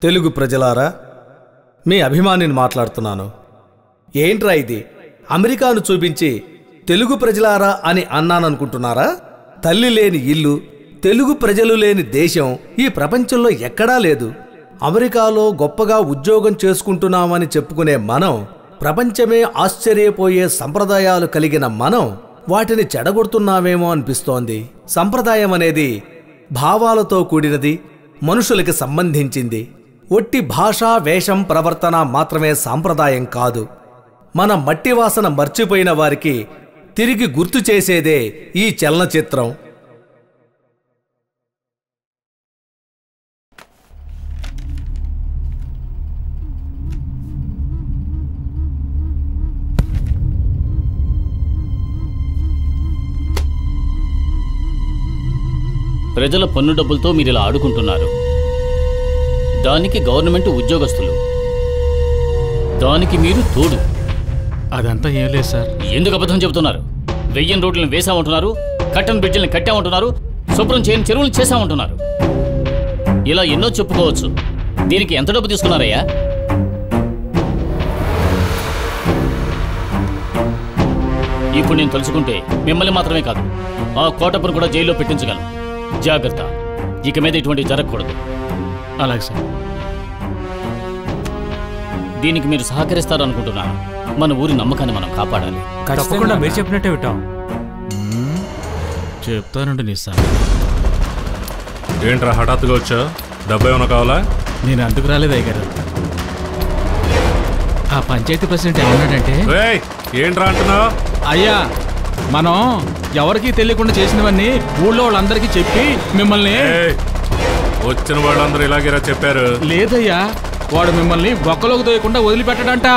తెలుగు ప్రజలారా మీ అభిమానిని మాట్లాడుతున్నాను ఏంట్రా ఇది అమెరికాను చూపించి తెలుగు ప్రజలారా అని అన్నాననుకుంటున్నారా తల్లి లేని ఇల్లు తెలుగు ప్రజలు లేని దేశం ఈ ప్రపంచంలో ఎక్కడా లేదు అమెరికాలో గొప్పగా ఉద్యోగం చేసుకుంటున్నామని చెప్పుకునే మనం ప్రపంచమే ఆశ్చర్యపోయే సంప్రదాయాలు కలిగిన మనం వాటిని చెడగొడుతున్నామేమో అనిపిస్తోంది సంప్రదాయం అనేది భావాలతో కూడినది మనుషులకి సంబంధించింది ఒట్టి భాషా వేషం ప్రవర్తన మాత్రమే సాంప్రదాయం కాదు మన మట్టి వాసన మర్చిపోయిన వారికి తిరిగి గుర్తు చేసేదే ఈ చలనచిత్రం ప్రజల పన్ను డబ్బులతో మీరు ఇలా ఆడుకుంటున్నారు దానికి గవర్నమెంట్ ఉద్యోగస్తులు దానికి మీరు తోడు అదంతా ఏం లేదు సార్ ఎందుకు అబద్ధం చెబుతున్నారు వెయ్యిన రోడ్లను వేసామంటున్నారు కట్టన్ బ్రిడ్జిల్ని కట్టామంటున్నారు శుభ్రం చేయని చెరువులు చేశామంటున్నారు ఇలా ఎన్నో చెప్పుకోవచ్చు దీనికి ఎంత డబ్బు తీసుకున్నారయ్యా ఇప్పుడు నేను తలుచుకుంటే మిమ్మల్ని మాత్రమే కాదు ఆ కోటప్పను కూడా జైల్లో పెట్టించగలను జాగ్రత్త ఇక మీద ఇటువంటి జరగకూడదు అలాగే సార్ దీనికి మీరు సహకరిస్తారనుకుంటున్నాను మన ఊరి నమ్మకాన్ని మనం కాపాడాలి తప్పకుండా మీరు చెప్పినట్టే వింటాం చెప్తానండి నీ సార్ ఏంట్రా హఠాత్తుగా వచ్చా డబ్బా ఏమైనా కావాలా నేను అందుకు రాలేదు అయ్యగారు ఆ పంచాయతీ ప్రెసిడెంట్ ఏమన్నాడంటే రేయ్ ఏంట్రా అంటున్నావు అయ్యా మనం ఎవరికీ తెలియకుండా చేసినవన్నీ ఊళ్ళో వాళ్ళందరికీ చెప్పి మిమ్మల్ని వచ్చిన వాళ్ళందరూ ఇలాగేరా చెప్పారు లేదయ్యా వాడు మిమ్మల్ని బొక్కలోకి తోయకుండా వదిలిపెట్టడంట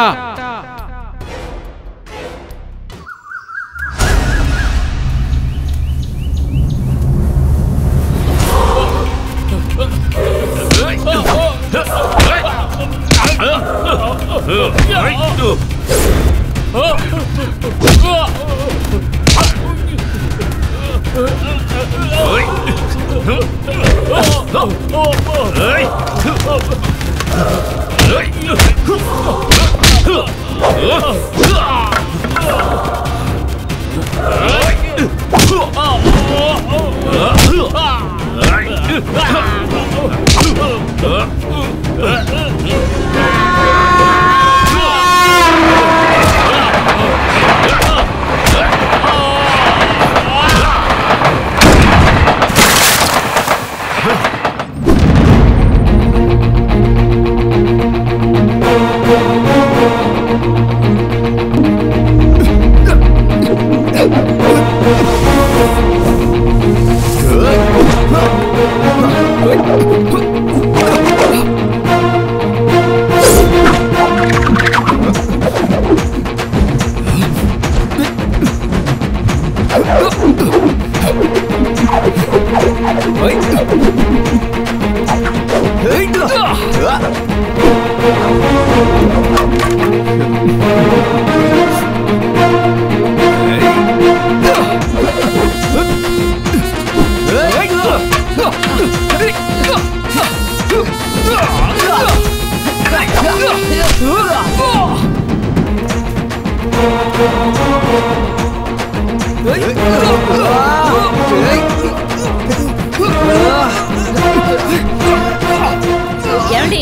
ఏమండి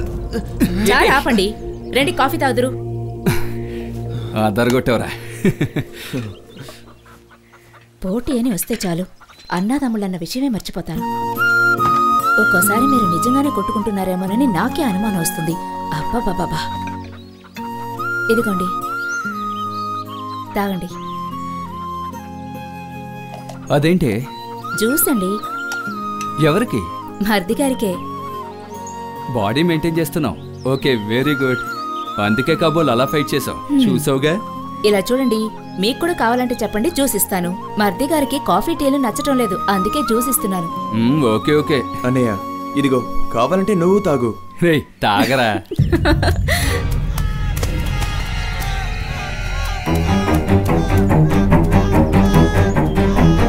చాలు ఆపండి రండి కాఫీ తాగుదురు అదరగొట్టవరా పోటీ అని వస్తే చాలు అన్నాదమ్ముళ్ళన్న విషయమే మర్చిపోతాను ఒక్కోసారి మీరు నిజంగానే కొట్టుకుంటున్నారేమోనని నాకే అనుమానం వస్తుంది అబ్బాబాబా ఇదిగోండి తాగండి అదేంటి జ్యూస్ అండి ఎవరికి మర్ది గారికే బాడీ మెయింటైన్ చేస్తున్నావు ఓకే వెరీ గుడ్ అందుకే కాబోలు అలా ఫైట్ చేసావు Hmm. చూసావుగా ఇలా చూడండి మీకు కూడా కావాలంటే చెప్పండి జ్యూస్ ఇస్తాను మర్ది గారికి కాఫీ టీలు నచ్చటం లేదు అందుకే జ్యూస్ ఇస్తున్నాను మ్మ్, ఓకే ఓకే అన్నయ్య ఇదిగో కావాలంటే నువ్వు తాగు రే తాగరా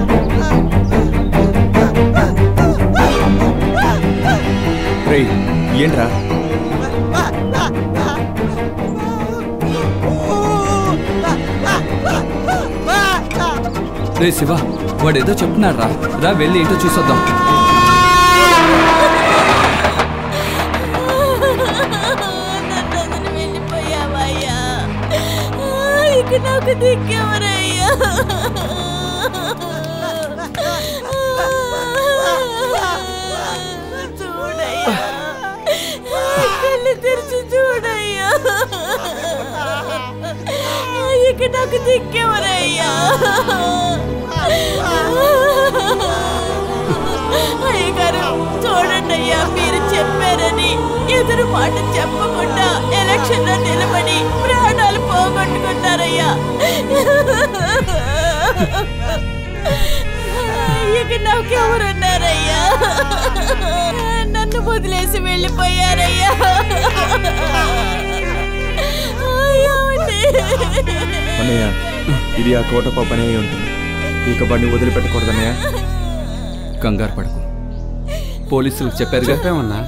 రే ఏంట్రా రే శివ వాడు ఏదో చెప్తున్నాడు రా రా వెళ్ళి ఏంటో చూసొద్దాం నన్ను వెళ్ళిపోయావయ్యా ఇక నాకు దిక్కెవరయ్యా చూడయ్యా కళ్ళు తెరిచి చూడయ్యా ఇక నాకు దిక్కెవరయ్యా అయ్యగారు చూడండి అయ్యా మీరు చెప్పారని ఎదురు మాట చెప్పకుండా ఎలక్షన్ లో నిలబడి ప్రాణాలు పోగొట్టుకున్నారయ్యా ఇక నాకెవరున్నారయ్యా నన్ను వదిలేసి వెళ్ళిపోయారయ్యా ఏమండి? అన్నయ్య ఇది ఆ కోట పనే ఉంటుంది ఇక బండి వదిలిపెట్టకూడదన్నయ్య కంగారు పడకు పోలీసులకు చెప్పారుగా చెప్పామన్నా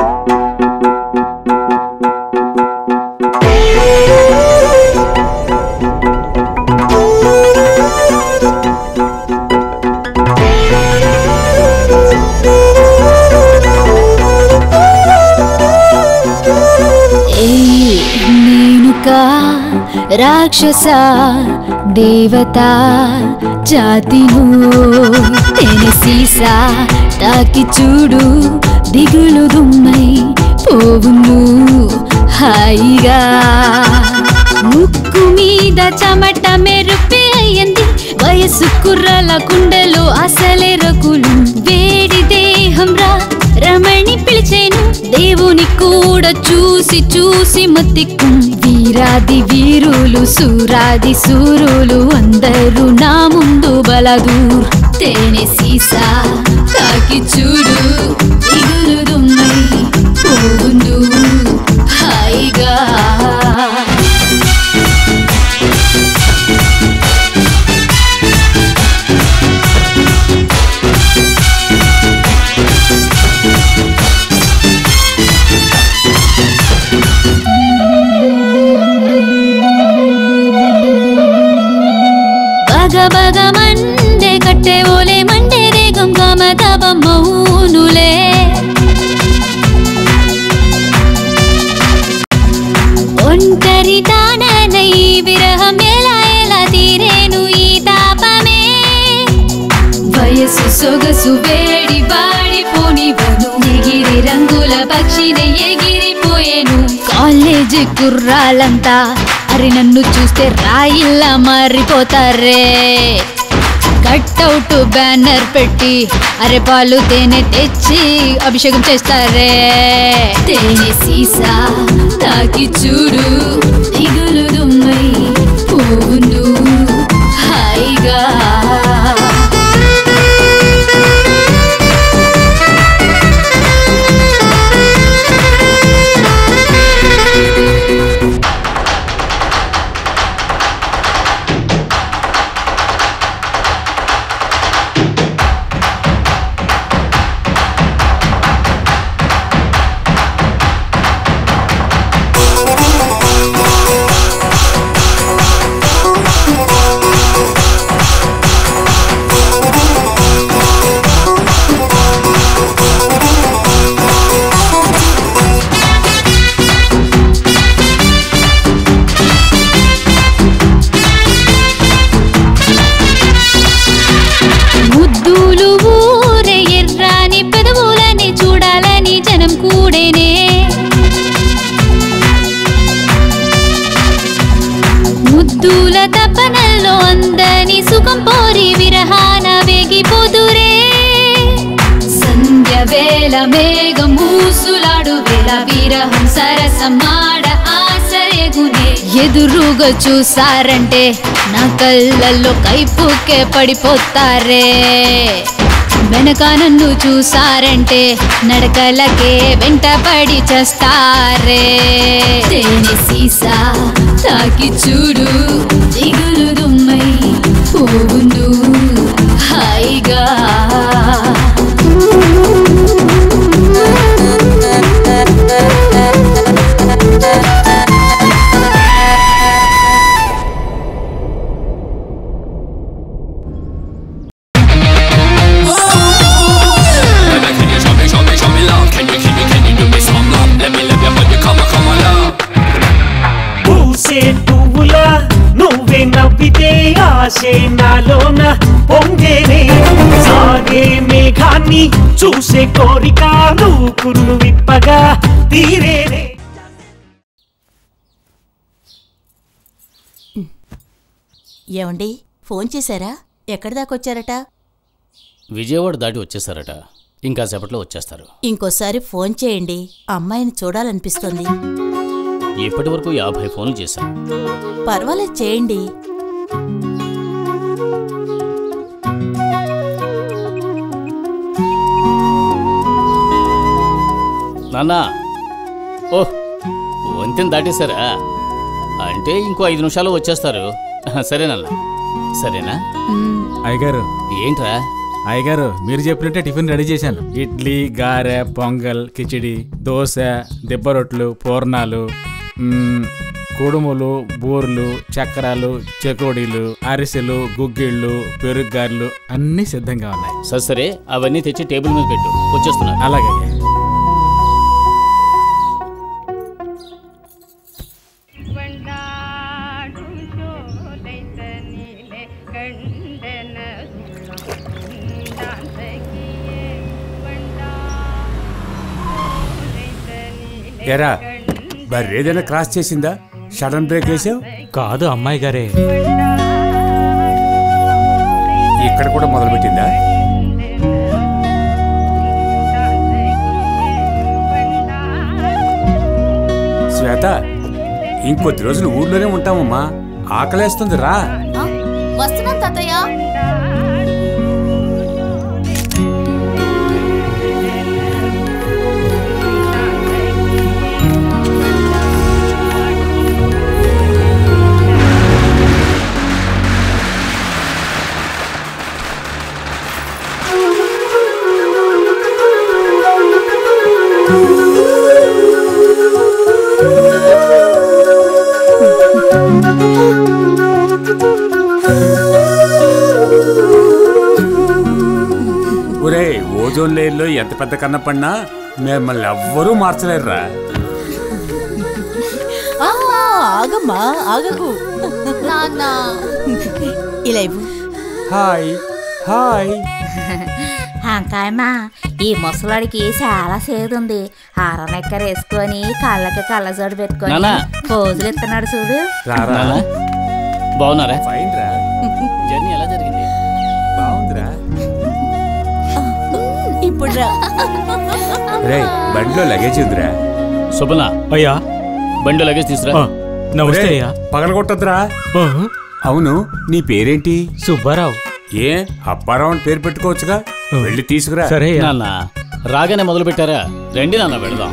ఏయ్, నేనుకా రాక్షస దేవత జాతిను నేను సీసా తాకి చూడు దిగులు దుమ్మై పోవును హాయిగా ముక్కు మీద చెమట మెరుపే అయ్యింది వయసు కుర్రల కుండలు అసలే రకులు వేడి దేహం రా రమణి పిలిచేను దేవుని కూడా చూసి చూసి మతిక్కు వీరాది వీరులు సూరాది సూరులు అందరూ నా ముందు బలదూర్ తేనె సీసా తాకి చూడు ఇగురు దుమ్మై పోవును హాయిగా బగ బగ మండే కట్టె ఓలే మండే రేగం గమ తబ మౌనులే ఒంటరి తాననై విరహం ఎలా ఎలా తీరేను ఈ తాపమే వయసు సొగసు వేడి వాడిపోనివను ఎగిరి రంగుల పక్షిని ఎగిరిపోయేను కాలేజీ కుర్రాలంతా అరి నన్ను చూస్తే రాయిల్లా మారిపోతారే కట్అవుట్ బ్యానర్ పెట్టి అరే పాలు తేనె తెచ్చి అభిషేకం చేస్తారే తేనె సీసా తాకి చూడు దిగులు దుమ్మై పోవును హాయిగా ముద్దులు ఊరే ఎర్రాని పెదవులని చూడాలని జనం కూడేనే ముద్దుల తపనల్లో అందని సుఖం పోరి విరహాన వేగిపోదురే సంధ్య వేళ మేఘం మూసులాడు వేళ విరహం సరసమాడ ఆశరేగునే ఎదురుగా చూసారంటే నా కళ్ళల్లో కైపుకే పడిపోతారే వెనక నన్ను చూసారంటే నడకలకే వెంటపడి చేస్తారే తేనె సీసా తాకి చూడు దిగులు దుమ్మై పోవును హాయిగా పూసే పువ్వులా నువ్వే నవ్వితే ఆశే నాలోన పొంగేనే సాగే మేఘాన్ని చూసే కోరిక నువ్వు కురులు విప్పగా తీరేనే ఏమండి ఫోన్ చేశారా ఎక్కడి దాకా వచ్చారట విజయవాడ దాటి వచ్చేసారట ఇంకా సేపట్లో వచ్చేస్తారు ఇంకోసారి ఫోన్ చేయండి అమ్మాయిని చూడాలనిపిస్తోంది ఇప్పటి వరకు యాభై ఫోన్లు చేశాను పర్వాలేదు చేయండి నాన్నా ఓహ్ వంతెన దాటేశారా అంటే ఇంకో ఐదు నిమిషాలు వచ్చేస్తారు సరేనన్నా సరేనా అయ్యగారు ఏంట్రా అయ్యగారు మీరు చెప్పినట్టే టిఫిన్ రెడీ చేశాను ఇడ్లీ గారె పొంగల్ కిచిడి దోశ దిబ్బ రొట్లు పూర్ణాలు మ్మ్, కుడుములు బూర్లు చక్రాలు చెకోడీలు అరిసెలు గుగ్గిళ్ళు పెరుగ్గారెలు అన్నీ సిద్ధంగా ఉన్నాయి సరే సరే అవన్నీ తెచ్చి టేబుల్ మీద పెట్టు వచ్చేస్తున్నారు అలాగే ఎరా బర్రేదైనా క్రాస్ చేసిందా సడన్ బ్రేక్ వేసావు కాదు అమ్మాయి గారే ఇక్కడ కూడా మొదలుపెట్టిందా శ్వేత ఇంకొద్ది రోజులు ఊర్లోనే ఉంటామమ్మా ఆకలేస్తుంది రా వస్తున్నాం తాతయ్య ఒరే ఓజోన్ లేయర్లో ఎంత పెద్ద కన్న పడినా మిమ్మల్ని ఎవ్వరూ మార్చలేరురా ఆ, ఆగమ్మా ఆగకు నాన్న ఇలా ఇవ్వు హాయ్ హాయ్ అంకాయమ్మా ఈ ముసలాడికి చాలా సేదుంది ఆరనెక్కర వేసుకొని కళ్ళకి కళ్ళజోడు పెట్టుకొని నాన్నా. పోజులు ఇస్తున్నాడు చూడు రారా నాన్నా, బాగున్నారా ఫైన్ రా జర్నీ ఎలా జరిగింది బాగుందిరా ఇప్పుడు రా రే బండిలో లగేజ్ ఉందిరా సుబన అయ్యా బండి లగేజ్ తీసురా ఆ, నమస్తే అయ్యా పగలగొట్టద్దురా ఆ, అవును నీ పేరేంటి సుబ్బారావు ఏ అప్పారావు అని పేరు పెట్టుకోవచ్చుగా వెళ్ళి తీసుకురా సరే అయ్యా నాన్న రాగానే మొదలు పెట్టారా రండి నాన్న వెళదాం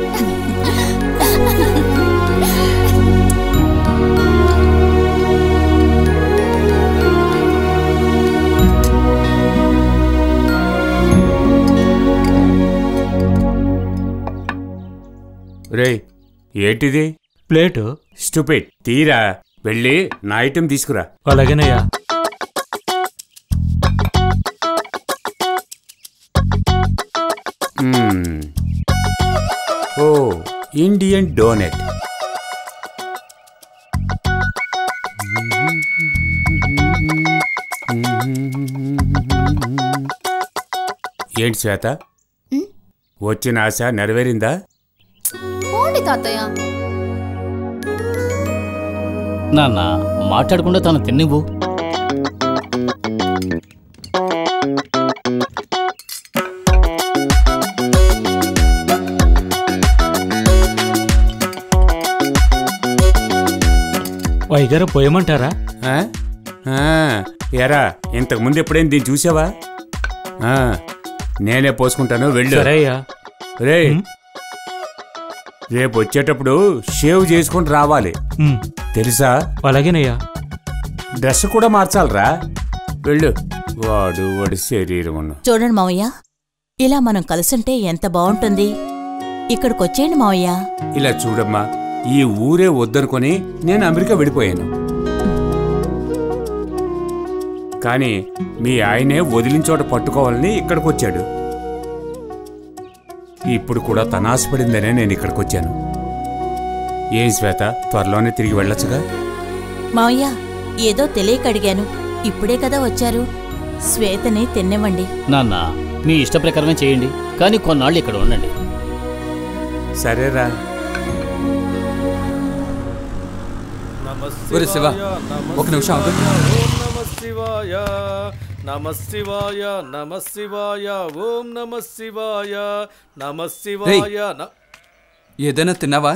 రే ఏంటిది ప్లేటు స్టూపిడ్ తీరా వెళ్ళి నా ఐటెం తీసుకురా అలాగేనయ్యా మ్మ్. ఓ ఇండియన్ డోనెట్ ఏంటి శ్వేత వచ్చిన ఆశ నెరవేరిందా పోండి తాతయ్య నాన్న మాట్లాడకుండా తను తిన్నివ్వు అయ్యగారు పోయమంటారా ఆ? ఆ, ఎరా ఇంతకు ముందు ఎప్పుడైనా దీన్ని చూసావా ఆ, నేనే పోసుకుంటాను వెళ్ళు సరే అయ్యా రే రేపు వచ్చేటప్పుడు షేవ్ చేసుకుని రావాలి ఉమ్, తెలుసా అలాగేనయ్యా డ్రెస్ కూడా మార్చాలరా వెళ్ళు వాడు వాడి శరీరం ఉన్న చూడండి మావయ్య ఇలా మనం కలుసుంటే ఎంత బాగుంటుంది ఇక్కడికి వచ్చేయండి మావయ్య ఇలా చూడమ్మా ఈ ఊరే వద్దనుకొని నేను అమెరికా వెళ్ళిపోయాను కానీ మీ ఆయనే వదిలిన చోట పట్టుకోవాలని ఇక్కడికి వచ్చాడు ఇప్పుడు కూడా తన ఆశపడిందనే నేను ఇక్కడికి వచ్చాను ఏం శ్వేత త్వరలోనే తిరిగి వెళ్ళొచ్చుగా మావయ్య ఏదో తెలియక అడిగాను ఇప్పుడే కదా వచ్చారు శ్వేతని తిన్నివ్వండి నాన్న మీ ఇష్ట ప్రకారమే చేయండి కానీ కొన్నాళ్ళు ఇక్కడ ఉండండి సరేరా ఒరే శివ ఒక నిమిషం ఆగు నమ శివాయ నమ శివాయ నమ శివాయ ఓం నమ శివాయ నమ శివాయ న- ఏదైనా తిన్నావా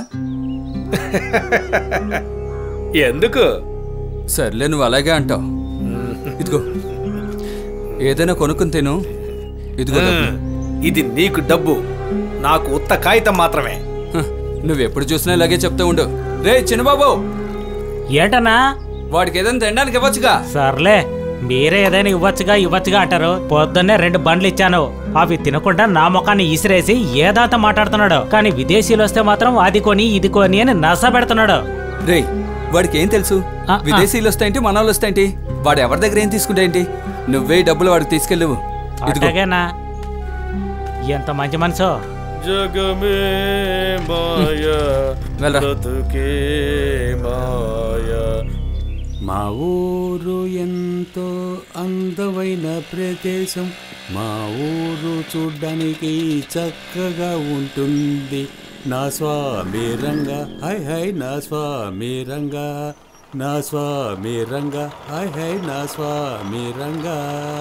ఎందుకు సర్లే నువ్వు అలాగే అంటావు ఇదిగో ఏదైనా కొనుక్కుని తిను ఇదిగో డబ్బు. ఇది నీకు డబ్బు నాకు ఉత్త కాగితం మాత్రమే హ, నువ్వెప్పుడు చూసినా ఇలాగే చెప్తూ ఉండు రే చిన్నబాబు ఏంటన్నా వాడికి ఏదైనా తినడానికి ఇవ్వచ్చుగా సర్లే మీరే ఏదైనా ఇవ్వచ్చుగా ఇవ్వచ్చుగా అంటారు పొద్దున్నే రెండు బండ్లు ఇచ్చాను అవి తినకుండా నా ముఖాన్ని ఇసిరేసి ఏదాత మాట్లాడుతున్నాడు కానీ విదేశీయులు వస్తే మాత్రం అది కొని ఇది కొని అని నస పెడుతున్నాడు రే వాడికి ఏం తెలుసు విదేశీయులు వస్తాయంటి మన వాళ్ళు వస్తాయంటి వాడు ఎవరి దగ్గర ఏం తీసుకుంటాయంటి నువ్వే ఈ డబ్బులు వాడికి తీసుకెళ్ళవు ఇదిగో అట్టగేనా ఎంత మంచి మనసు జగమే మాయ వెళ్ళరా. బ్రతుకే మాయ మా ఊరు ఎంతో అందమైన ప్రదేశం మా ఊరు చూడ్డానికి చక్కగా ఉంటుంది నా స్వామి రంగా హై హై నా స్వామి రంగా నా స్వామి రంగా హై హై నా స్వామి రంగా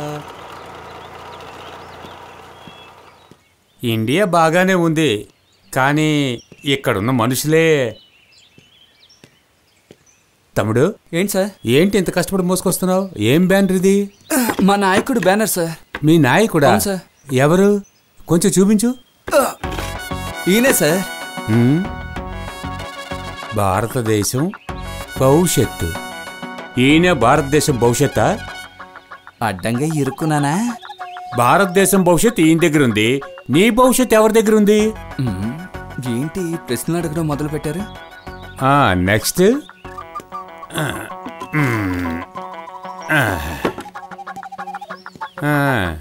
ఇండియా బాగానే ఉంది కానీ ఇక్కడున్న మనుషులే తమ్ముడు ఏంటి సార్ ఏంటి ఇంత కష్టపడి మోసుకొస్తున్నావు ఏం బ్యానర్ ఇది మా నాయకుడు బ్యానర్ సార్ మీ నాయకుడా అవును సార్. ఎవరు కొంచెం చూపించు ఈయనే సార్ ఉమ్. భారతదేశం భవిష్యత్తు ఈయన భారతదేశం భవిష్యత్తా అడ్డంగా ఇరుక్కున్నానా భారతదేశం భవిష్యత్తు ఈయన దగ్గర ఉంది నీ భవిష్యత్తు ఎవరి దగ్గర ఉంది మ్మ్. ఏంటి ప్రశ్నలు అడగడం మొదలు పెట్టారు ఆ నెక్స్ట్ ఆ, మ్మ్. ఆ. ఆ.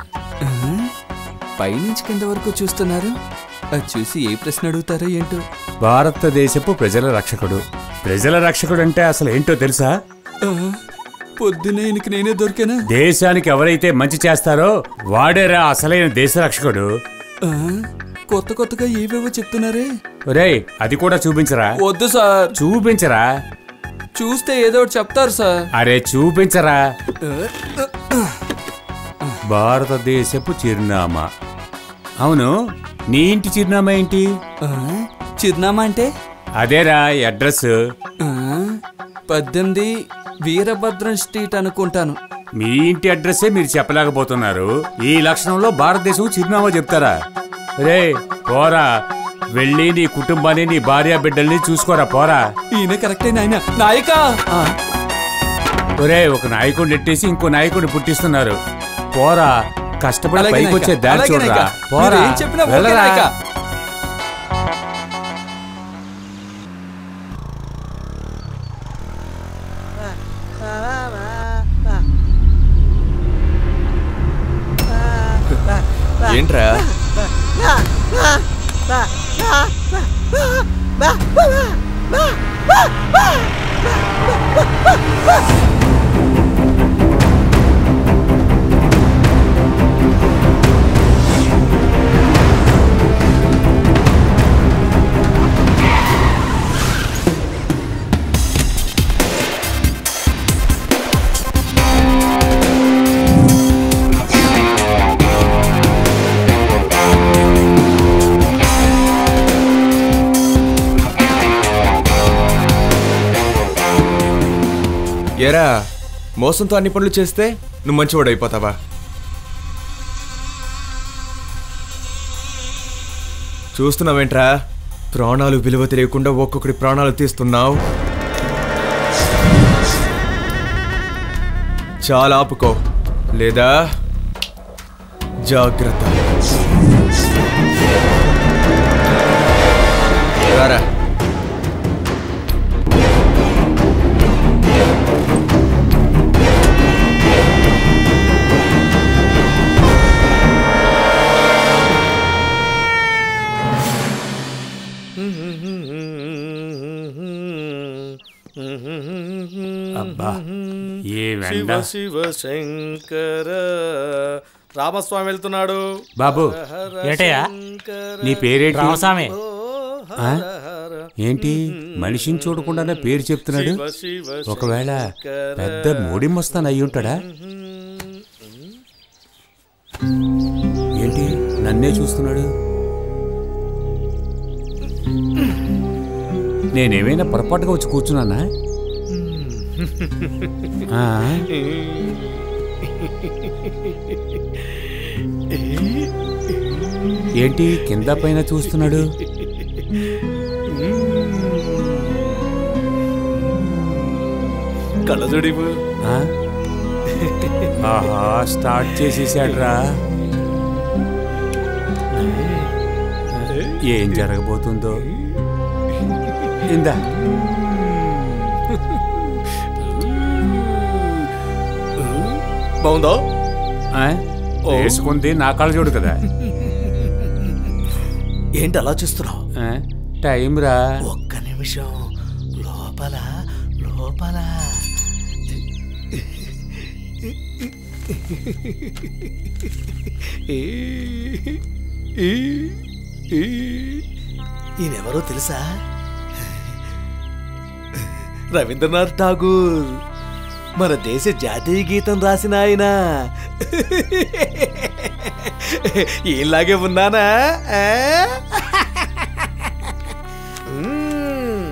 పైనుంచి కింద వరకు చూస్తున్నారు అది చూసి ఏ ప్రశ్న అడుగుతారో ఏంటో భారతదేశపు ప్రజల రక్షకుడు ప్రజల రక్షకుడు అంటే అసలు ఏంటో తెలుసా ఆ, పొద్దునే ఈయనకి నేనే దొరికానా దేశానికి ఎవరైతే మంచి చేస్తారో వాడేరా అసలైన దేశ రక్షకుడు ఆ, కొత్త కొత్తగా ఏవేవో చెప్తున్నారే ఒరేయ్ అది కూడా చూపించరా వద్దు సార్ చూపించరా చూస్తే ఏదో ఒకటి చెప్తారు సార్ అరే చూపించరా ఆ, భారతదేశపు చిరునామా అవును నీ ఇంటి చిరునామా ఏంటి ఆ, చిరునామా అంటే అదేరా అడ్రస్ ఆ, పద్దెనిమిది వీరభద్రం స్ట్రీట్ అనుకుంటాను మీ ఇంటి అడ్రస్సే మీరు చెప్పలేకపోతున్నారు ఈ లక్షణంలో భారతదేశం చిరునామా చెప్తారా రే పోరా వెళ్ళి నీ కుటుంబాన్ని నీ భార్య బిడ్డల్ని చూసుకోరా పోరా ఈయన కరెక్టే నాయన నాయకా ఆ, ఒరే ఒక నాయకుడిని నెట్టేసి ఇంకో నాయకుడిని పుట్టిస్తున్నారు పోరా కష్టపడి అలాగే పైకి నాయకా, వచ్చే దారి అలాగే చూడరా నాయకా. పోరా మీరు ఏం చెప్పినా ఓకే వెళ్ళరా. నాయకా. ఏంట్రా ఏరా మోసంతో అన్ని పనులు చేస్తే నువ్వు మంచివాడు అయిపోతావా చూస్తున్నావేంట్రా ప్రాణాలు విలువ తెలియకుండా ఒక్కొక్కడి ప్రాణాలు తీస్తున్నావు చాలా ఆపుకో లేదా జాగ్రత్త రారా అబ్బా ఏ శివ వెండ శివ శంకర రామస్వామి వెళ్తున్నాడు బాబు ఏటయ్యా? నీ పేరేంటి రామస్వామి. ఆ? ఏంటి మనిషిని చూడకుండానే పేరు చెప్తున్నాడు శివ శివ ఒకవేళ పెద్ద మోడిమస్తాన్ అయి ఉంటాడా ఏంటి నన్నే చూస్తున్నాడు నేనేమైనా పొరపాటుగా వచ్చి కూర్చున్నానా ఆ? ఏంటి కింద పైన చూస్తున్నాడు కళ్ళజోడిపు ఆ? ఆహా స్టార్ట్ చేసేసాడ్రా ఏం జరగబోతుందో ఇందా బాగుందో ఆ? వేసుకుంది నా కళ్ళ చూడు కదా ఏంటి అలా చూస్తున్నావు ఆ? టైం రా ఒక్క నిమిషం లోపల లోపల ఈయనెవరో తెలుసా రవీంద్రనాథ్ ఠాగూర్ మన దేశ జాతీయ గీతం రాసిన ఆయన ఈలాగే ఉన్నానా ఆ? మ్మ్.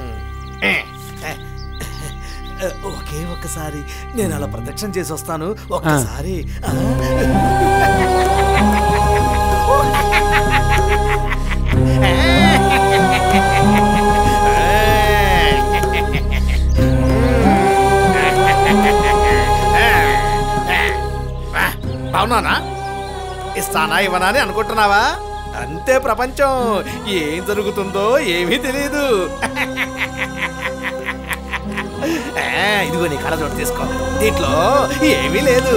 ఒకే ఒక్కసారి నేను అలా ప్రదక్షిణ చేసి వస్తాను ఒక్కసారి ఆ. బాగున్నానా ఇస్తానా ఇవ్వనా అని అనుకుంటున్నావా అంతే ప్రపంచం ఏం జరుగుతుందో ఏమీ తెలియదు ఆ, ఇదిగో నీ కళ చోటు తీసుకో దీంట్లో ఏమీ లేదు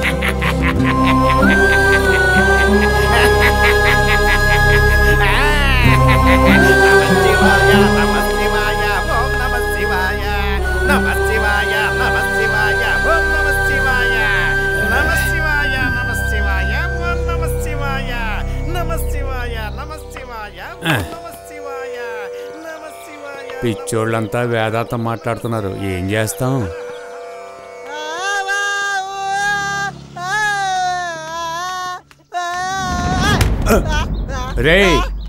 నమశివాయ, నమశివాయ, ఓం నమశివాయ, నమశివాయ, నమశివాయ, ఓం నమశివాయ, నమశివాయ, నమశివాయ, ఓం నమశివాయ, నమశివాయ, నమశివాయ, ఓం ఆ. నమశివాయ, నమశివాయ. పిచ్చోళ్ళంతా వేదాంతం మాట్లాడుతున్నారు ఏం చేస్తాం రే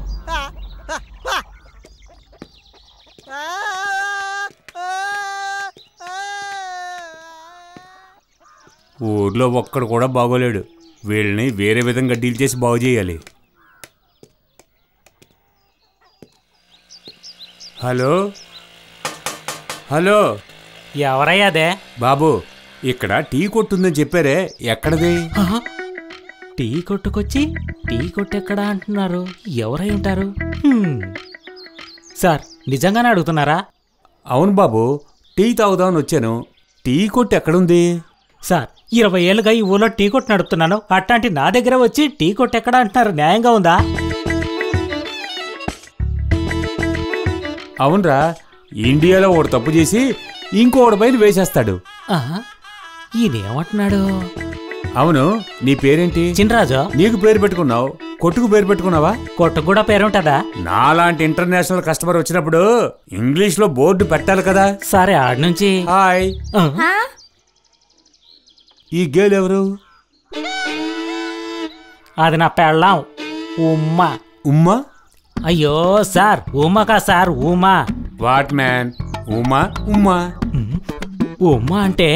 ఊర్లో ఒక్కడు కూడా బాగోలేడు వీళ్ళని వేరే విధంగా డీల్ చేసి బాగు చేయాలి హలో హలో ఎవరయ్యా అదే బాబు ఇక్కడ టీ కొట్టుందని చెప్పారే ఎక్కడది టీ కొట్టుకొచ్చి టీ కొట్టు ఎక్కడా అంటున్నారు ఎవరై ఉంటారు హ్మ్. సార్ నిజంగానే అడుగుతున్నారా అవును బాబు టీ తాగుదామని వచ్చాను టీ కొట్టు ఎక్కడుంది సార్ ఇరవై ఏళ్ళుగా ఈ ఊళ్ళో టీ కొట్టు నడుపుతున్నాను అట్లాంటి నా దగ్గర వచ్చి టీ కొట్టు ఎక్కడా అంటున్నారు న్యాయంగా ఉందా అవునరా ఇండియాలో ఒకడు తప్పు చేసి ఇంకోటి పైన వేసేస్తాడు ఆహా, ఈయన ఏమంటున్నాడు అవును నీ పేరేంటి చినరాజు నీకు పేరు పెట్టుకున్నావు కొట్టుకు పేరు పెట్టుకున్నావా కొట్టు కూడా పేరుంటదా నాలాంటి ఇంటర్నేషనల్ కస్టమర్ వచ్చినప్పుడు ఇంగ్లీష్ లో బోర్డు పెట్టాలి కదా సరే ఆడి నుంచి హాయ్ ఈ గేల్ ఎవరు అది నా పెళ్ళాం ఉమ్మా ఉమ్మా అయ్యో సార్ ఉమ్మకా సార్ ఉమా వాట్ మ్యాన్ ఉమా ఉమ్మా ఉమ్మా అంటే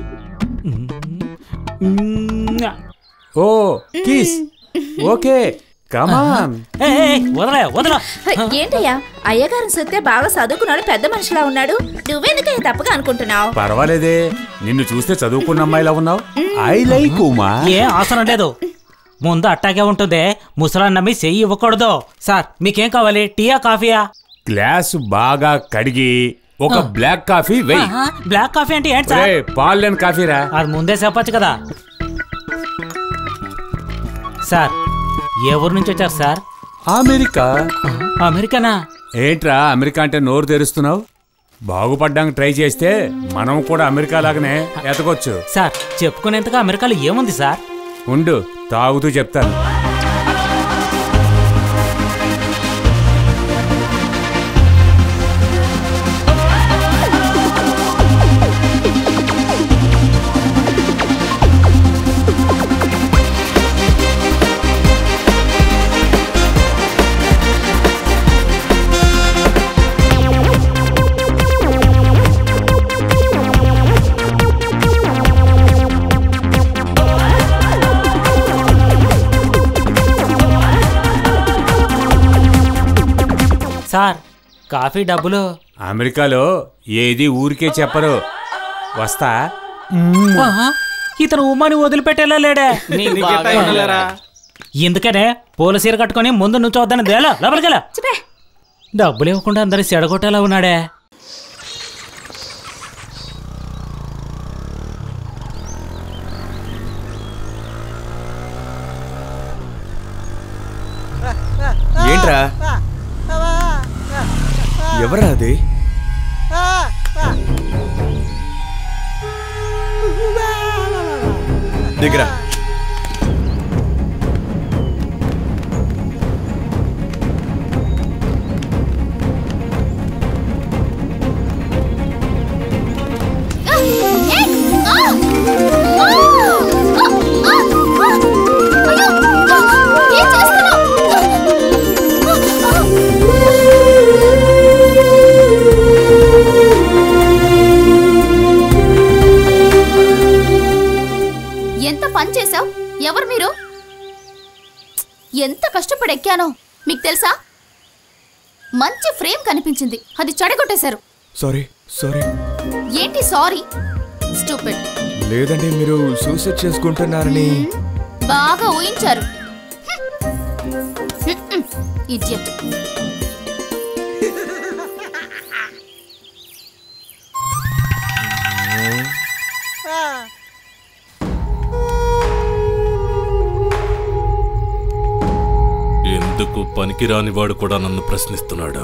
ఓ కిస్ ఓకే కమాన్ వదలే వదల ఏంటయ్యా అయ్యగారిని చూస్తే బాగా చదువుకున్నాడు పెద్ద మనిషిలా ఉన్నాడు నువ్వెందుకయ్యా తప్పగా అనుకుంటున్నావు పర్వాలేదే నిన్ను చూస్తే చదువుకున్న అమ్మాయిలా ఉన్నావు ఐ లైక్ ఉమా ఏం అవసరం లేదు ముందు అట్టాగే ఉంటుంది ముసలాన్ని నమ్మి చెయ్యి ఇవ్వకూడదు సార్ మీకేం కావాలి టీయా కాఫీయా గ్లాస్ బాగా కడిగి ఒక బ్లాక్ కాఫీ వెయ్యి ఆహా, బ్లాక్ కాఫీ అంటే ఏంటి సార్ రే పాలు లేని కాఫీరా అది ముందే చెప్పొచ్చు కదా సార్ ఏ ఊరు నుంచి వచ్చారు సార్ అమెరికా అమెరికానా ఏంట్రా అమెరికా అంటే నోరు తెరుస్తున్నావు బాగుపడ్డానికి ట్రై చేస్తే మనం కూడా అమెరికా లాగానే ఎతకొచ్చు సార్ చెప్పుకునేంతగా అమెరికాలో ఏముంది సార్ ఉండు తాగుతూ చెప్తాను సార్ కాఫీ డబ్బులు అమెరికాలో ఏది ఊరికే చెప్పరు వస్తా ఆహా, ఇతను ఉమ్మాని వదిలిపెట్టేలా లేడే నీకు బాగా ఉండలేరా? ఎందుకనే పూల సీర కట్టుకొని ముందు నుంచి వద్దని దేలా లోపలికెలా డబ్బులు ఇవ్వకుండా అందరి సెడగొట్టేలా ఉన్నాడే ఏంట్రా ఎవరా అది దిగరా ఎంత పని చేశావు ఎవరు మీరు ఎంత కష్టపడి ఎక్కానో మీకు తెలుసా మంచి ఫ్రేమ్ కనిపించింది అది చెడగొట్టేశారు సారీ సారీ ఏంటి సారీ స్టూపిడ్ లేదండి మీరు సూసైడ్ చేసుకుంటున్నారని బాగా ఊహించారు ఇడియట్ ఎందుకు పనికిరాని వాడు కూడా నన్ను ప్రశ్నిస్తున్నాడు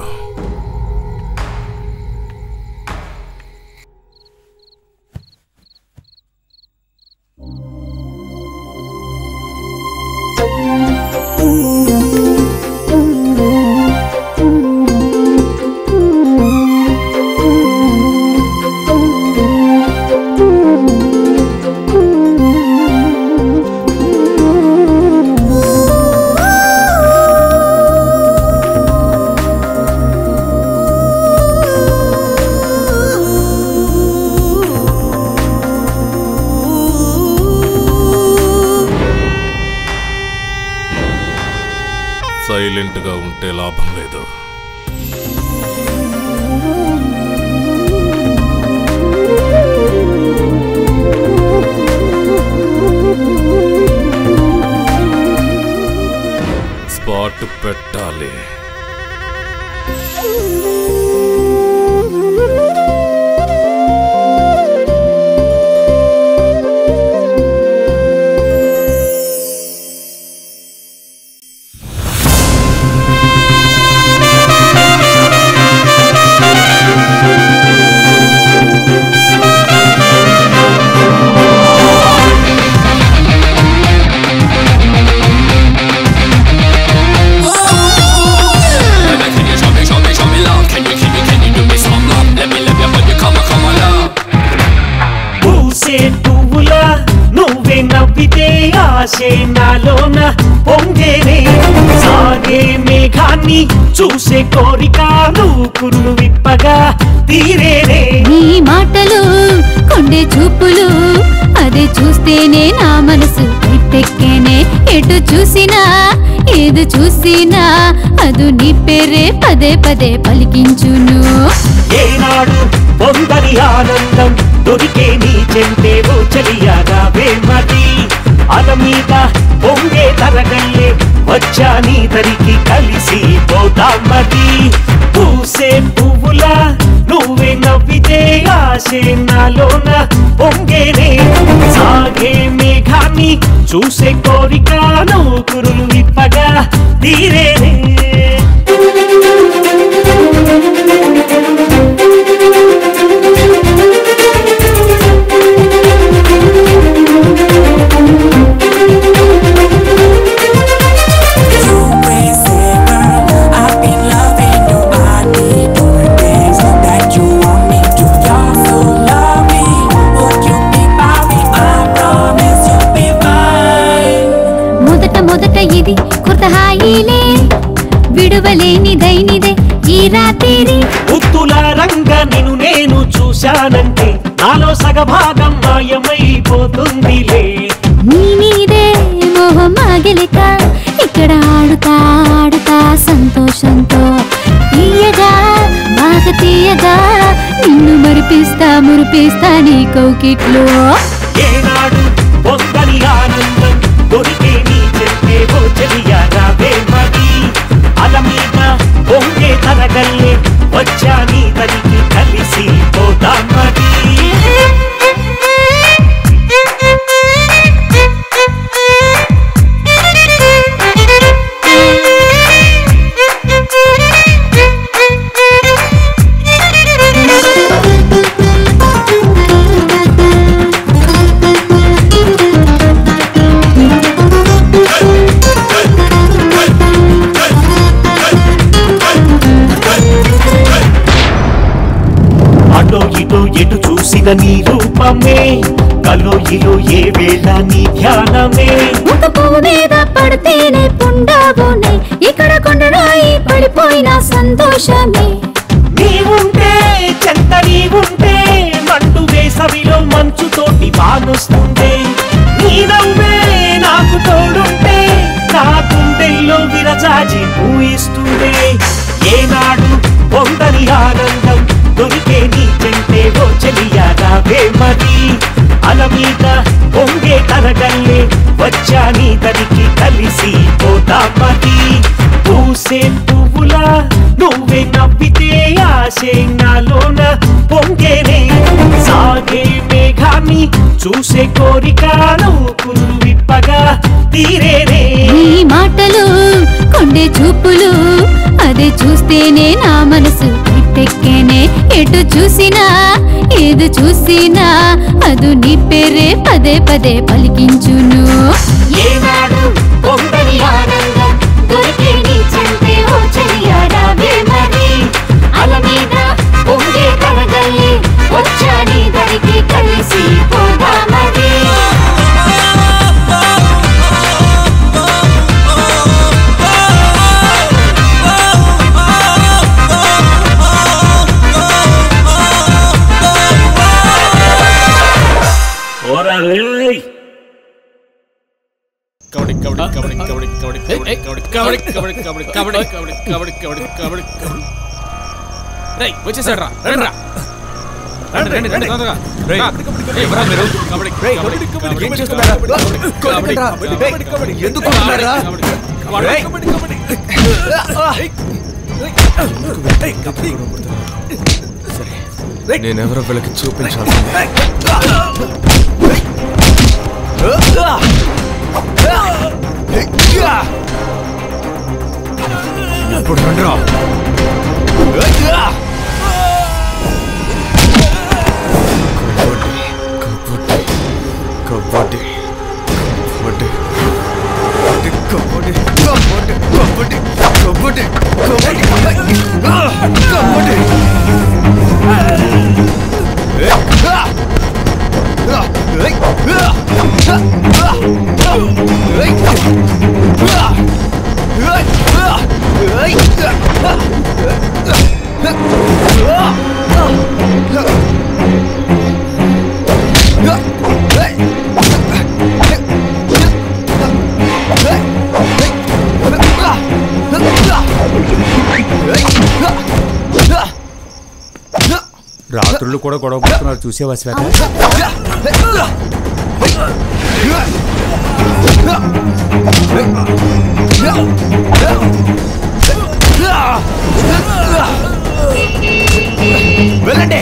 సైలెంట్గా ఉంటే లాభం లేదు స్పాట్ పెట్టాలి పూసే పువ్వులా నువ్వే నవ్వితే ఆశే నాలోన పొంగేనే సాగే మేఘాన్ని చూసే కోరిక నువ్వు కురులు విప్పగా తీరేనే నీ మాటలు కొండే చూపులు అది చూస్తేనే నా మనసు ఎట్టెక్కేనే ఎటు చూసినా ఏది చూసినా అదు నీ పేరే పదే పదే పలికించును ఏనాడు పొందని ఆనందం దొరికే నీ చెంటే ఓ చలియాగా వేమది అల మీద పొంగే తరగల్లే వచ్చా నీ తరికి కలిసి పోదామది పూసే పువ్వులా నువ్వే నవ్వితే ఆశే నాలోన పొంగేనే సాగే మేఘాన్ని చూసే కోరిక నువ్వు కురులు విప్పగా తీరేనే నిజంగా నిన్ను నేను చూశానంటే నాలో సగభాగం మాయమైపోతుందిలే నీ మీదే మోహం ఆగలిక ఇక్కడ ఆడుతా ఆడుతా సంతోషంతో తీయగా బాగా తీయగా నిన్ను మరిపిస్తా మురిపిస్తా నీ కౌకిట్లో ఏనాడు పొందని ఆనందం దొరికే నీ చెంటే ఓ చెలియా రావే మరి అల మీద పొంగే తరగల్లే వచ్చా నీ తరికి కలిసి పోతాం మరి అటో ఇటో ఎటు చూసిన నీ రూపమే కలో ఇలో ఏ వేళ నీ ధ్యానమే ఒక పువ్వు మీద పడితేనే పుండావునే ఇక్కడ కొండరాయి పడిపోయిన సంతోషమే నీవుంటే చెంత నీవుంటే మండు వేసవిలో మంచుతోటి బాగొస్తుందే నీ నవ్వే నాకు తోడుంటే నా గుండెల్లో విరజాజి పూయిస్తుందే ఏనాడు పొందని ఆనందం దొరికే నీ చెంటే ఓ చెలియా రావే మరి అల మీద పొంగే తరగల్లే వచ్చా నీ దరికి కలిసి పోతామది పూసే పువ్వులా నువ్వే నవ్వితే ఆశే నాలోన పొంగేనే సాగే మేఘాన్ని చూసే కోరిక నువ్వు విప్పగా తీరేనే నీ మాటలు కొండే చూపులు అదే చూస్తేనే నా మనసు ఇట్టెక్కేనే ఎటు చూసినా ఏది చూసినా అదు నీ పేరే పదే పదే పలికించును ఏనాడు పొందని ఆనందం దొరికే నీ చెంతే ఓ చెలియా రావే మరి అల మీద పొంగే కడగల్లి వచ్చా నీ దరికి కలిసి పోదామది ఓరా రేయ్ కబడ్డీ కబడ్డీ కబడ్డీ కబడ్డీ కబడ్డీ కబడ్డీ కబడ్డీ కబడ్డీ కబడ్డీ కబడ్డీ కబడ్డీ కబడ్డీ కబడ్డీ కబడ్డీ రేయ్ వచ్చేసాడు రా రండి రా రండి రండి రండి తొందరగా రా. ఏయ్, ఎవరా మీరు కబడ్డీ కబడ్డీ కబడ్డీ ఏం చేస్తున్నారా? కొట్టకండ్రా. కబడ్డీ, ఎందుకు కొడుతున్నారా? రేయ్. నేనెవరో వీళ్ళకి చూపించాలి ఇప్పుడు రండిరా. కబడ్డీ కబడ్డీ కబడ్డీ కబడ్డీ కబడ్డీ కబడ్డీ కబడ్డీ కబడ్డీ రాత్రులు కూడా గొడవ పడుతున్నారు చూసేవా శ్వేత వెళ్ళండి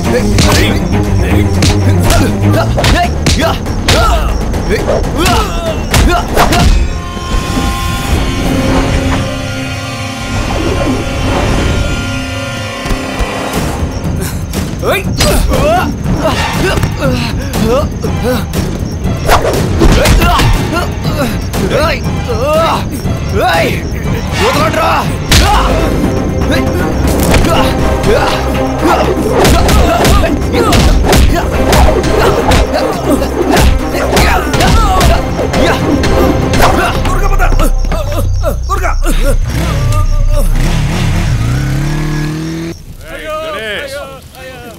వదలండ్రా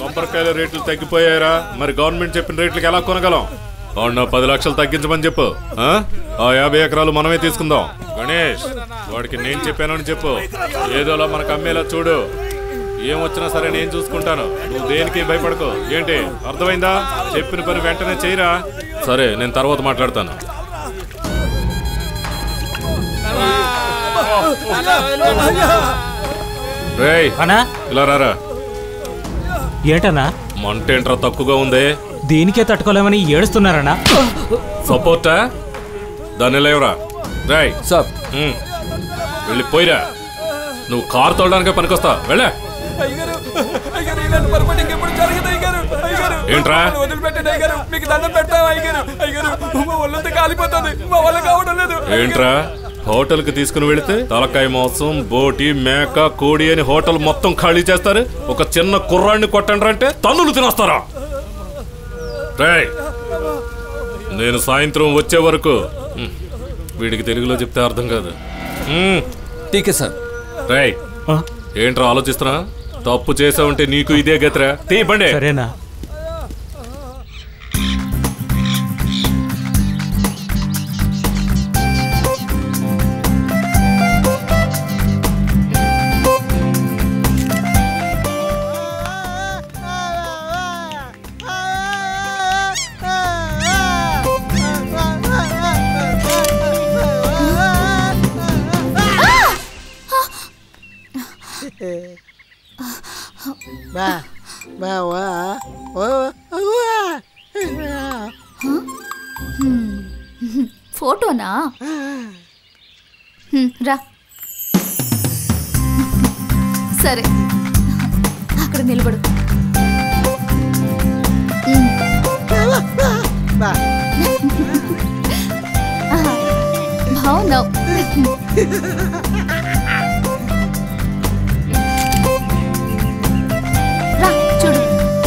బొంపరకాయల రేట్లు తగ్గిపోయారా మరి గవర్నమెంట్ చెప్పిన రేట్లకి ఎలా కొనగలం అవునా పది లక్షలు తగ్గించమని చెప్పు ఆ? ఆ యాభై ఎకరాలు మనమే తీసుకుందాం గణేష్ వాడికి నేను చెప్పానని చెప్పు ఏదోలా మనకు అమ్మేలా చూడు ఏం వచ్చినా సరే నేను చూసుకుంటాను నువ్వు దేనికి భయపడకు ఏంటి అర్థమైందా చెప్పిన పని వెంటనే చేయరా సరే నేను తర్వాత మాట్లాడతాను రేయ్ ఇలా రారా ఏంటన్నా మంటేంట్రా తక్కువగా ఉంది దీనికే తట్టుకోలేమని ఏడుస్తున్నారన్నా సపోర్టా దాన్ని లేవరా రాయ్ సార్ వెళ్ళి పోయిరా నువ్వు కారు తోడడానికే పనికొస్తా వెళ్ళే అయ్యగారు అయ్యగారు ఇలాంటి పొరపాటు ఇంకెప్పుడు జరగదు అయ్యగారు అయ్యగారు ఏంట్రా? నన్ను వదిలిపెట్టండి అయ్యగారు మీకు దండం పెడతాం అయ్యగారు అయ్యగారు మా ఒళ్ళంతా కాలిపోతుంది మా వల్ల కావడం లేదు ఏంట్రా హోటల్ కి తీసుకుని వెళితే తలకాయ మాంసం బోటి మేక కోడి అని హోటల్ మొత్తం ఖాళీ చేస్తారు ఒక చిన్న కుర్రాడిని కొట్టండి అంటే తన్నులు తినేస్తారా రేయ్ నేను సాయంత్రం వచ్చే వరకు ఉమ్, వీడికి తెలుగులో చెప్తే అర్థం కాదు టీకే సార్ రేయ్ ఏంట్రా ఆలోచిస్తున్నా తప్పు చేసావంటే నీకు ఇదే గతిరా తీ బండి సరేనా Ba, ba, wa, wa, wa. ఫోటోనా హ్మ్, రా సరే అక్కడ నిలబడు హ్మ్. ఆహా, బాగున్నావు రా చూడు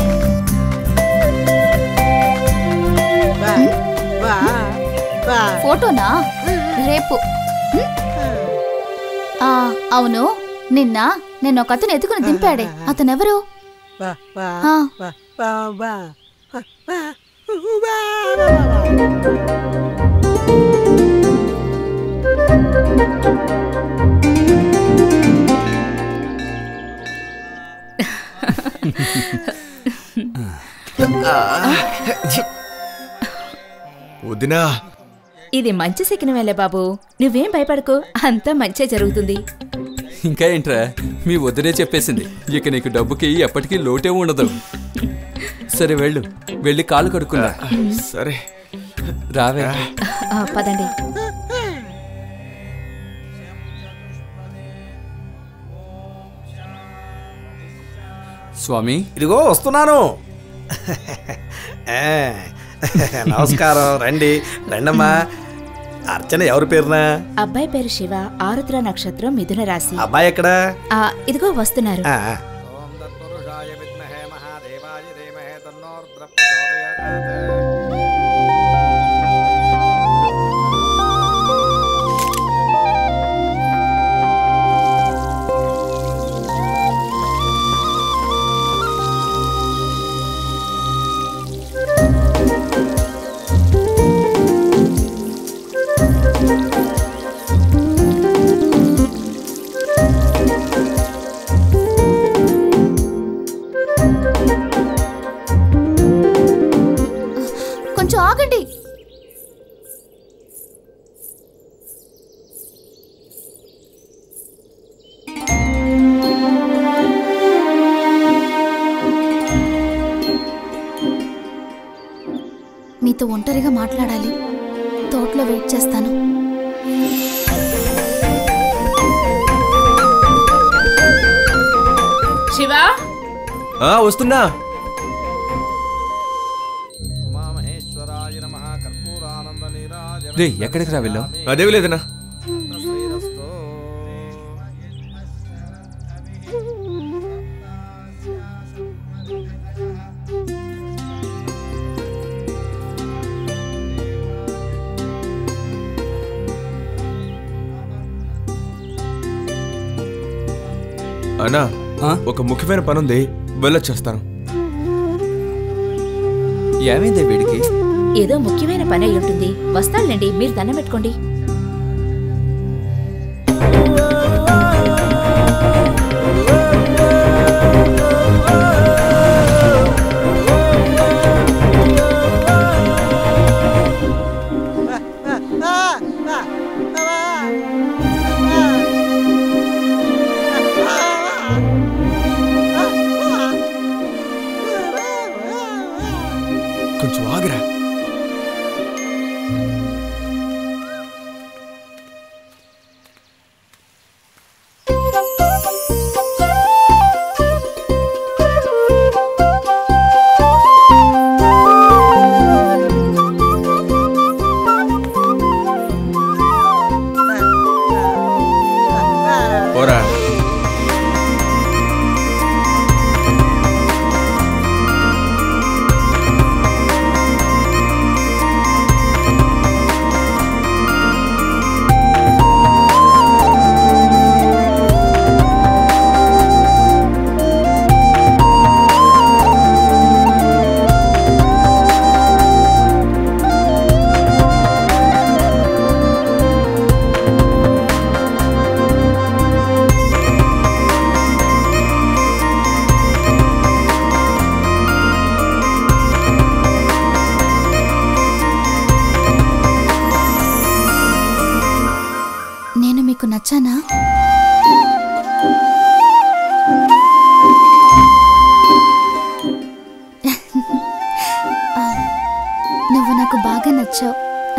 ఫోటోనా రేపు హ్మ్? ఆ, అవును నిన్న నేను ఒక అతను ఎత్తుకుని దింపాడే అతనెవరు Ba, ba, ఆ. ba, ba, ba. Ba, ba, వదినా ఇది మంచి శకినమేలే బాబు నువ్వేం భయపడకు అంతా మంచే జరుగుతుంది ఇంకా ఏంట్రా మీ వదిలే చెప్పేసింది ఇక నీకు డబ్బుకి ఎప్పటికీ లోటే ఉండదు సరే వెళ్ళు వెళ్ళి కాలు కడుక్కున్నా సరే రావే ఆ, పదండి స్వామి ఇదిగో వస్తున్నాను ఏ, నమస్కారం రండి రండమ్మా అర్చన ఎవరి పేరున అబ్బాయి పేరు శివ ఆరుద్ర నక్షత్రం మిథున రాశి అబ్బాయి ఎక్కడా ఆ, ఇదిగో వస్తున్నారు ఆ, కొంచెం ఆగండి మీతో ఒంటరిగా మాట్లాడాలి తోటలో వెయిట్ చేస్తాను శివ ఆ, వస్తున్నా రే ఎక్కడికి రా వెళ్ళావు అదేవి లేదనా అన్నా ఒక ముఖ్యమైన పని ఉంది వెళ్ళొచ్చేస్తాను ఏమైంది వీడికి ఏదో ముఖ్యమైన పని అయి ఉంటుంది వస్తాడులేండి మీరు దండం పెట్టుకోండి కొంచెం ఆగురా పోరా నేను మీకు నచ్చానా ఆ, నువ్వు నాకు బాగా నచ్చావు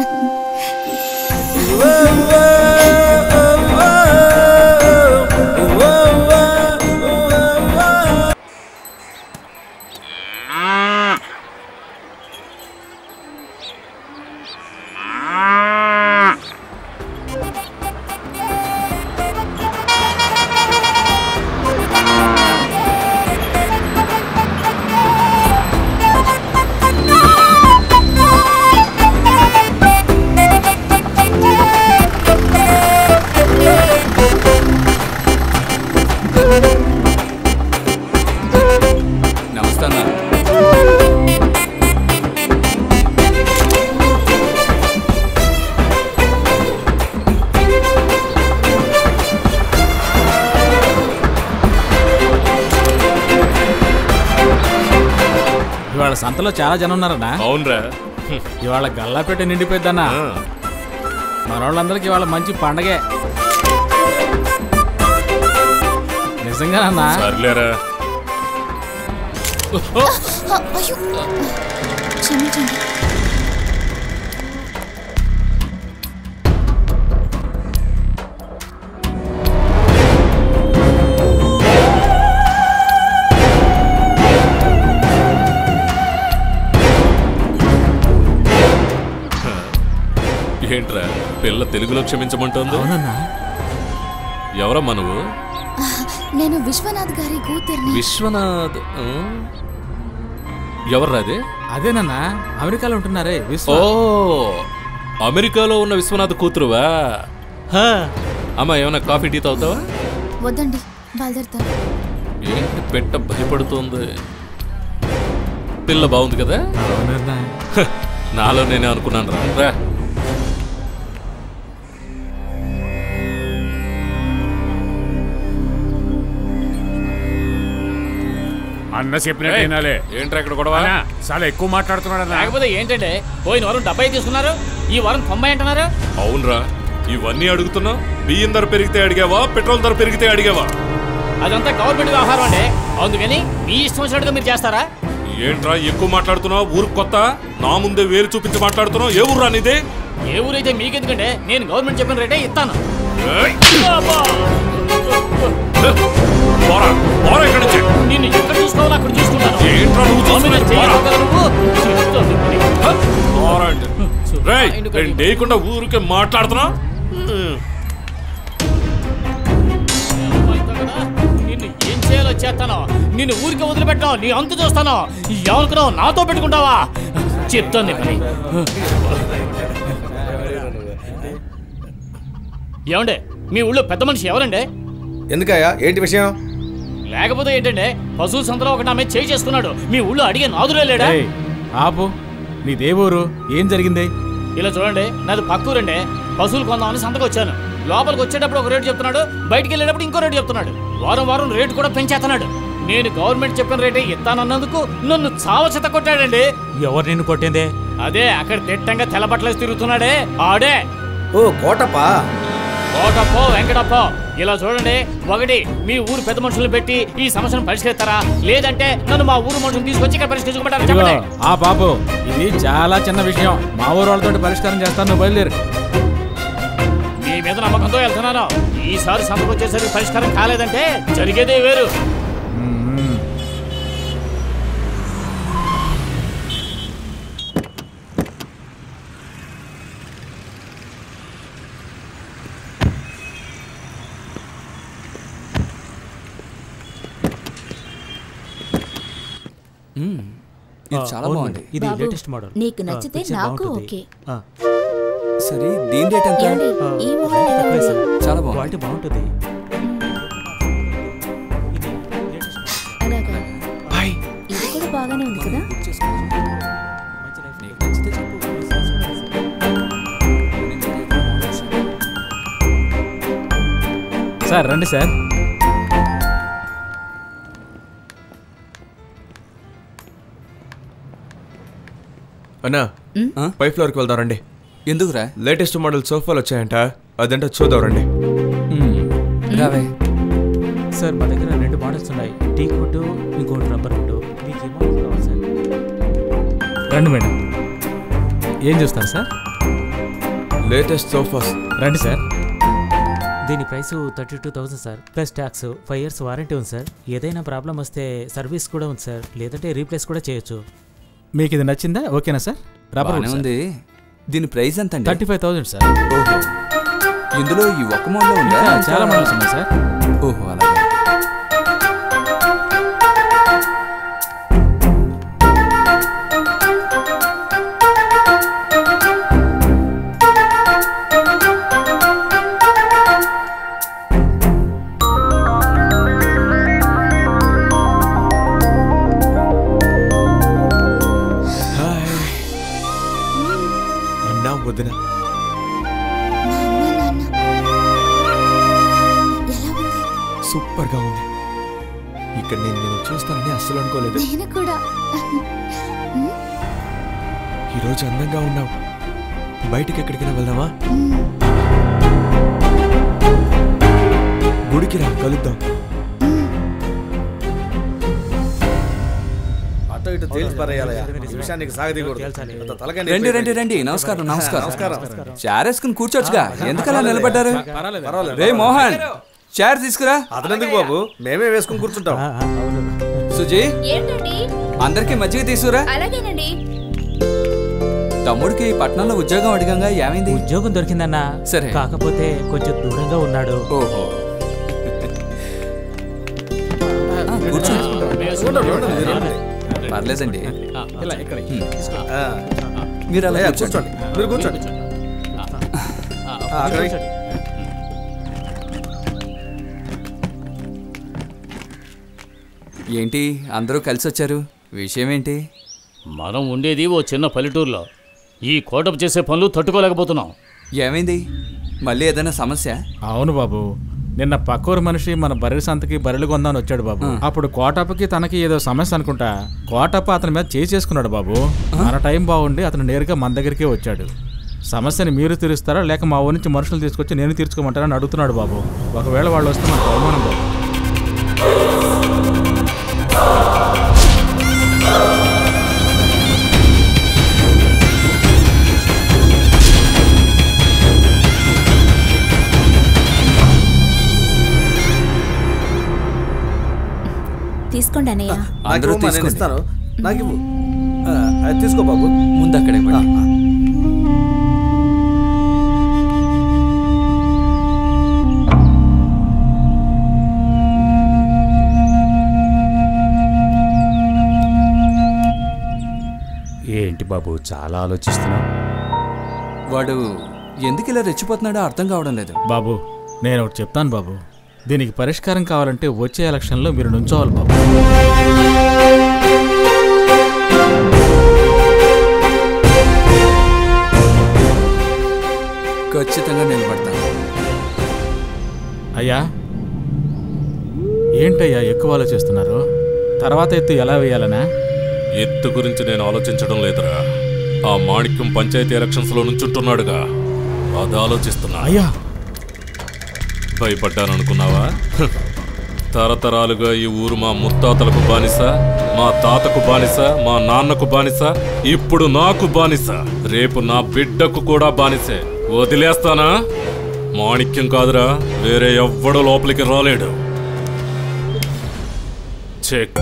నమస్తే అన్న ఇవాళ సంతలో చాలా జనం ఉన్నారన్నా అవునరా ఇవాళ గల్లాపేట నిండిపోయిద్దన్నా మనోళ్ళందరికీ ఇవాళ మంచి పండగే నిజంగానన్నా సర్లేరా ఆ, అయ్యో క్షమించండి ఏంట్రా పిల్ల తెలుగులో క్షమించమంటోంది ఎవరమ్మా నువ్వు నేను విశ్వనాథ్ గారి కూతుర్ని విశ్వనాథ్ ఆ? ఎవర్రా అది అదేనన్నా అమెరికాలో ఉంటున్నారే విశ్వ ఓ అమెరికాలో ఉన్న విశ్వనాథ్ కూతురువా అమ్మా ఏమైనా కాఫీ టీ తాగుతావా వద్దండి బయలుదేరుతాను ఏంటి పెట్ట భయపడుతోంది పిల్ల బాగుంది కదా హ, నాలో నేనే అనుకున్నాను రా రా అన్న చెప్పినట్టు వినాలే ఏంట్రా ఇక్కడ గొడవ అన్నా, చాలా ఎక్కువ మాట్లాడుతున్నాడు అన్న లేకపోతే ఏంటంటే పోయిన వారం డెబ్బై తీసుకున్నారు ఈ వారం తొంభై అంటున్నారు అవునరా ఇవన్నీ అడుగుతున్నా బియ్యం ధర పెరిగితే అడిగావా పెట్రోల్ ధర పెరిగితే అడిగావా అదంతా గవర్నమెంట్ వ్యవహారం అండి అందుకని మీ ఇష్టం వచ్చినట్టుగా మీరు చేస్తారా ఏంట్రా ఎక్కువ మాట్లాడుతున్నావు ఊరు కొత్త నా ముందే వేలు చూపించి మాట్లాడుతున్నావు ఏ ఊరు రానిదే ఏ ఊరైతే మీకెందుకంటే నేను గవర్నమెంట్ చెప్పిన రేటే ఇస్తాను ఏయ్! పోరా పోరా ఇక్కడి నుంచి నిన్ను ఎక్కడ చూసుకోవాలో అక్కడ చూసుకుంటాను ఏంట్రా నువ్వు చూసుకునేది? గవర్నమెంట్ చేయగలవు పోరా. కదా నువ్వు? చెప్తాను మరి. పోరా అంటే. రేయ్ నేను వేయకుండా ఊరికే మాట్లాడుతున్నా నిన్ను ఏం చేయాలో చేస్తాను నిన్ను ఊరికి వదిలిపెట్టావు నీ అంతు చూస్తాను ఎవరికో నాతో పెట్టుకుంటావా చెప్తాను నీ పని ఏమండే మీ ఊళ్ళో పెద్ద మనిషి ఎవరండి ఎందుకయ్యా ఏంటి విషయం లేకపోతే ఏంటంటే పశువుల సంతలో ఒకటి ఆమె చేయి చేసుకున్నాడు మీ ఊళ్ళో అడిగే నాదులే లేడా ఏయ్, ఆపు నీదే ఊరు ఏం జరిగింది ఇలా చూడండి నాది పక్కూరండి పశువులు కొందామని సంతకు వచ్చాను లోపలికి వచ్చేటప్పుడు ఒక రేటు చెప్తున్నాడు బయటికి వెళ్ళేటప్పుడు ఇంకో రేటు చెప్తున్నాడు వారం వారం రేటు కూడా పెంచేస్తున్నాడు నేను గవర్నమెంట్ చెప్పిన రేటే ఇస్తానన్నందుకు నన్ను చావచిత కొట్టాడండి ఎవరు నిన్ను కొట్టింది అదే అక్కడ తిట్టంగా తెల్లబట్టలేసి తిరుగుతున్నాడే ఆడే ఓ కోటప్పా కోటప్పో వెంకటప్పో ఇలా చూడండి ఒకటి మీ ఊరు పెద్ద మనుషులు పెట్టి ఈ సమస్యను పరిష్కరిస్తారా లేదంటే నన్ను మా ఊరు మనుషులు తీసుకొచ్చి ఇక్కడ పరిష్కరించుకుంటారా ఇదిగో, చెప్పండి ఆ బాబు ఇది చాలా చిన్న విషయం మా ఊరు వాళ్ళతో పరిష్కారం చేస్తాను నువ్వు బయలుదేరు మీ మీద నమ్మకంతో వెళ్తున్నాను ఈసారి సంతకు వచ్చేసరికి పరిష్కారం కాలేదంటే జరిగేదే వేరు ఇది చాలా అవును, బాగుంది ఇది బాబు, లేటెస్ట్ మోడల్ నీకు నచ్చితే నాకు ఓకే సరే దీని రేట్ ఎంత ఏమండి, ఈ మోడల్ ఎలా ఉంది? చాలా బాగుంది క్వాలిటీ బాగుంటుంది అలాగా ఇది కూడా బాగానే ఉంది కదా సార్ రండి సార్ అన్నా పై ఫ్లోర్కి వెళ్దాం రండి ఎందుకురా లేటెస్ట్ మోడల్ సోఫాలు వచ్చాయంట అదంటే చూద్దాం రండి రావే సార్ మా దగ్గర రెండు మోడల్స్ ఉన్నాయి టీ వుడ్ ఇంకోటి రబ్బర్ వుడ్ మీకు ఏ మోడల్ కావాలి సార్ రండి మేడం ఏం చూస్తారు సార్ లేటెస్ట్ సోఫాస్ రండి సార్ దీని price thirty two thousand sir plus tax five years warranty ఉంది సార్ ఏదైనా ప్రాబ్లం వస్తే సర్వీస్ కూడా ఉంది సార్ లేదంటే రీప్లేస్ కూడా చేయొచ్చు మీకు ఇది నచ్చిందా ఓకేనా సార్ బాగానే ఉంది దీని ప్రైస్ ఎంత అండి థర్టీ ఫైవ్ థౌసండ్ సార్ ఓహో ఇందులో ఈ ఒక్క మోడల్ ఉందా ఇంకా చాలా మోడల్స్ ఉన్నాయి సార్ ఓహో అలాగే హాయ్ అన్నా వదిన సూపర్ గా ఉంది ఇక్కడ నేను నేను చూస్తానని అస్సలు అనుకోలేదు నేను కూడా ఈరోజు అందంగా ఉన్నావు బయటికి ఎక్కడికైనా వెళ్దామా గుడికి రా కలుద్దాం అటు ఇటు తేల్చి పారేయాలయ్యా. ఈ విషయానికి సాగదీయకూడదు. అంత తలకాయ రండి నొప్పి రండి రండి నమస్కారం నమస్కారం నమస్కారం చారేసుకుని కూర్చోవచ్చుగా ఎందుకలా నిలబడ్డారు పర్వాలేదు, పర్వాలేదు. రే మోహన్ చైర్ తీసుకురా అతనెందుకు బాబు మేమే వేసుకుని కూర్చుంటాం సుజీ ఏంటండి అందరికి మజ్జిగ తీసుకురా అలాగేనండి తమ్ముడికి పట్నంలో ఉద్యోగం అడిగంగా ఏమైంది ఉద్యోగం దొరికిందన్నా సరే కాకపోతే కొంచెం దూరంగా ఉన్నాడు ఓహో పర్లేదండి ఇలా ఇక్కడ మీరు అలా అయ్యా, కూర్చోండి కూర్చోండి మీరు కూర్చోండి ఆ, అక్కడ వెయ్యి. ఏంటి అందరూ కలిసి వచ్చారు విషయం ఏంటి మనం ఉండేది ఓ చిన్న పల్లెటూరులో ఈ కోటపు చేసే పనులు తట్టుకోలేకపోతున్నాం ఏమైంది మళ్ళీ ఏదైనా సమస్య అవును బాబు నిన్న పక్కూరు మనిషి మన బర్రె సంతకి బర్రెలు కొందామని వచ్చాడు బాబు అప్పుడు కోటప్పకి తనకి ఏదో సమస్య అనుకుంటా కోటప్ప అతని మీద చేయి చేసుకున్నాడు బాబు మన టైం బాగుండి అతను నేరుగా మన దగ్గరికే వచ్చాడు సమస్యని మీరు తీరుస్తారా లేక మా ఊరి నుంచి మనుషులు తీసుకొచ్చి నేను తీర్చుకోమంటారా అని అడుగుతున్నాడు బాబు ఒకవేళ వాళ్ళు వస్తే మనకు అవమానం బాబు తీసుకోండి అన్నయ్య నాకు అందరూ ఇవ్వమ్మా, నేను తీసుకోండి. ఇస్తాను నాకు ఇవ్వు ఆ, అది తీసుకో బాబు ముందు అక్కడే పడి. ఏంటి బాబు చాలా ఆలోచిస్తున్నావు వాడు ఎందుకు ఇలా రెచ్చిపోతున్నాడో అర్థం కావడం లేదు బాబు నేను ఒకటి చెప్తాను బాబు దీనికి పరిష్కారం కావాలంటే వచ్చే ఎలక్షన్లో మీరు నుంచోవాలి బాబు ఆలోచిస్తున్నారు తర్వాత ఎత్తు ఎలా వేయాలనా ఎత్తు గురించి నేను ఆలోచించడం లేదురా ఆ మాణిక్యం పంచాయతీ ఎలక్షన్స్ లో నుంచుంటున్నాడుగా అది ఆలోచిస్తున్నా అయ్యా భయపడ్డాననుకున్నావా హ్. తరతరాలుగా ఈ ఊరు మా ముత్తాతలకు బానిస మా తాతకు బానిస మా నాన్నకు బానిస ఇప్పుడు నాకు బానిస రేపు నా బిడ్డకు కూడా బానిసే వదిలేస్తానా మాణిక్యం కాదురా వేరే ఎవ్వడు లోపలికి రాలేడు చెక్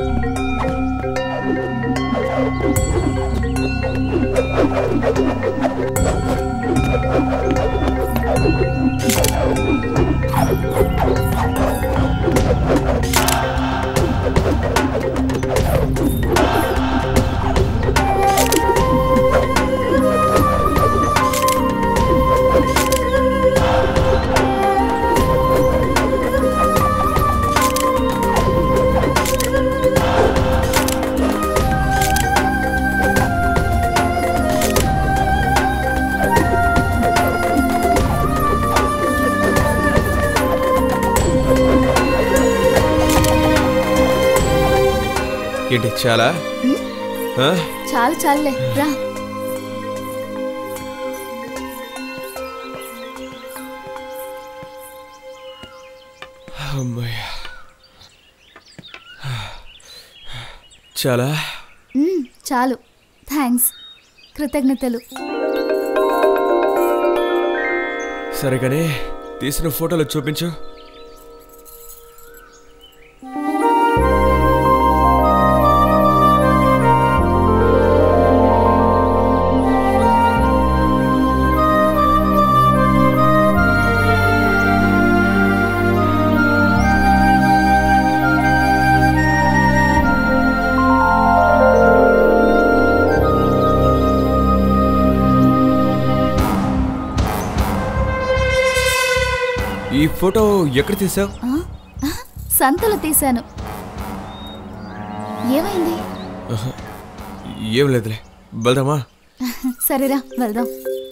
ఏంటి చాలా ఆ? చాలు చాలులే రా అమ్మయ్య చాలా మ్మ్, చాలు థ్యాంక్స్ కృతజ్ఞతలు సరే కానీ తీసిన ఫోటోలు చూపించు ఈ ఫోటో ఎక్కడ తీసావు ఆ? ఆ, సంతలో తీశాను ఏమైంది ఏం లేదులే వెళ్దామా సరేరా వెళ్దాం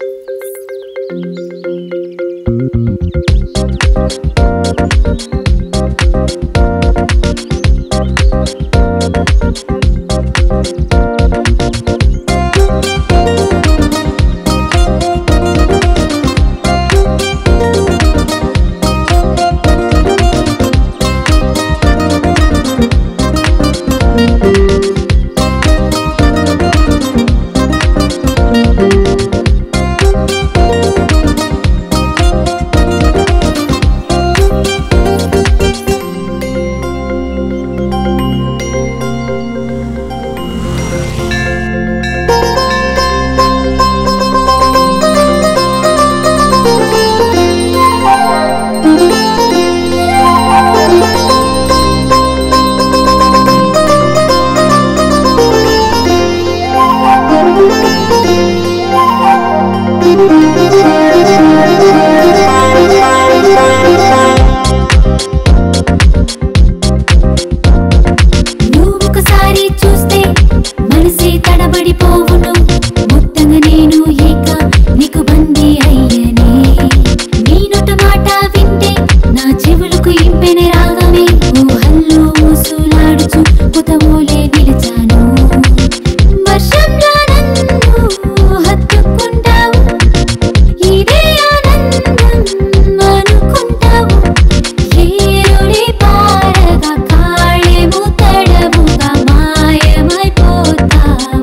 నువ్వు ఒకసారి చూస్తే మనసే తడబడిపోవును మొత్తంగా నేను ఏక నీకు బందీ అయ్యనే నీ నోట మాట వింటే నా చెవులకు ఇంపెన రాగమే ఊహల్లో ఊసులాడుచు కుతమూలే నిలిచాను వర్షంలో నన్ను హత్తుకుంటావు ఇదే ఆనందం అనుకుంటావు ఏరుడి పారగా కాళేము తడవుగా మాయమైపోతావు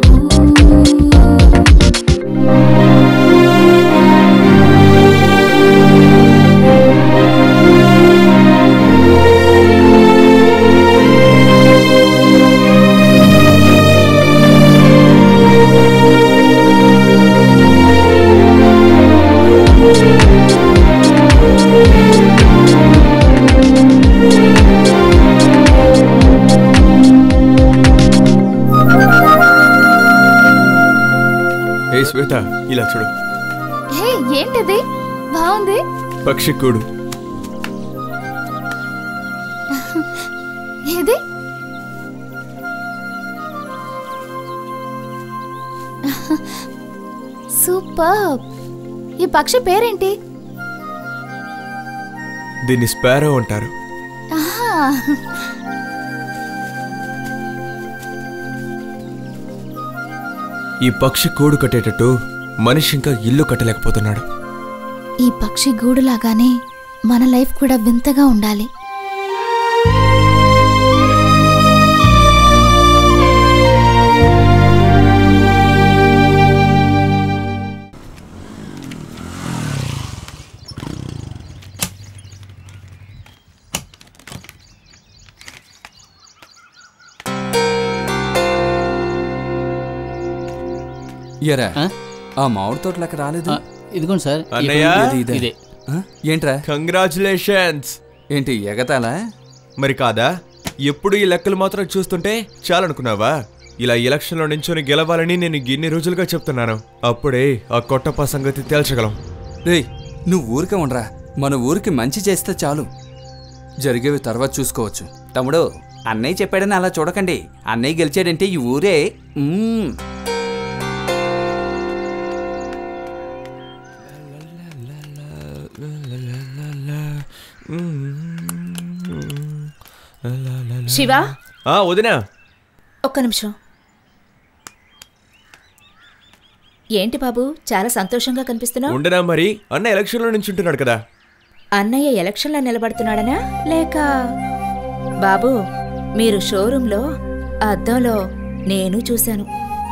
ఏ శ్వేత ఇలా చూడు హే ఏంటిది బాగుంది పక్షి కూడు ఏది సూపర్ ఈ పక్షి పేరేంటి దీన్ని స్పారో అంటారు ఆహా ఈ పక్షి కూడు కట్టేటట్టు మనిషి ఇంకా ఇల్లు కట్టలేకపోతున్నాడు ఈ పక్షి గూడులాగానే మన లైఫ్ కూడా వింతగా ఉండాలి ఎరా ఆ మామిడి తోటలకు రాలేదు ఇదిగోండి సార్ అన్నయ్య ఇది ఇదే. ఇదే ఆ? ఏంట్రా కంగ్రాచులేషన్స్ ఏంటి ఎగతాలా మరి కాదా ఎప్పుడు ఈ లెక్కలు మాత్రం చూస్తుంటే చాలనుకున్నావా ఇలా ఎలక్షన్లో నించొని గెలవాలని నేను ఇన్ని రోజులుగా చెప్తున్నాను అప్పుడే ఆ కొట్టప్ప సంగతి తేల్చగలం రేయ్ నువ్వు ఊరికే ఉండరా మన ఊరికి మంచి చేస్తే చాలు జరిగేవి తర్వాత చూసుకోవచ్చు తమ్ముడు అన్నయ్య చెప్పాడని అలా చూడకండి అన్నయ్య గెలిచాడంటే ఈ ఊరే మ్మ్. శివ ఆ వదినా ఒక్క నిమిషం ఏంటి బాబు చాలా సంతోషంగా కనిపిస్తున్నావు ఉండనా మరి అన్న ఎలక్షన్లో నించుంటున్నాడు కదా అన్నయ్య ఎలక్షన్లో నిలబడుతున్నాడనా లేక బాబు మీరు షోరూంలో అద్దంలో నేను చూశాను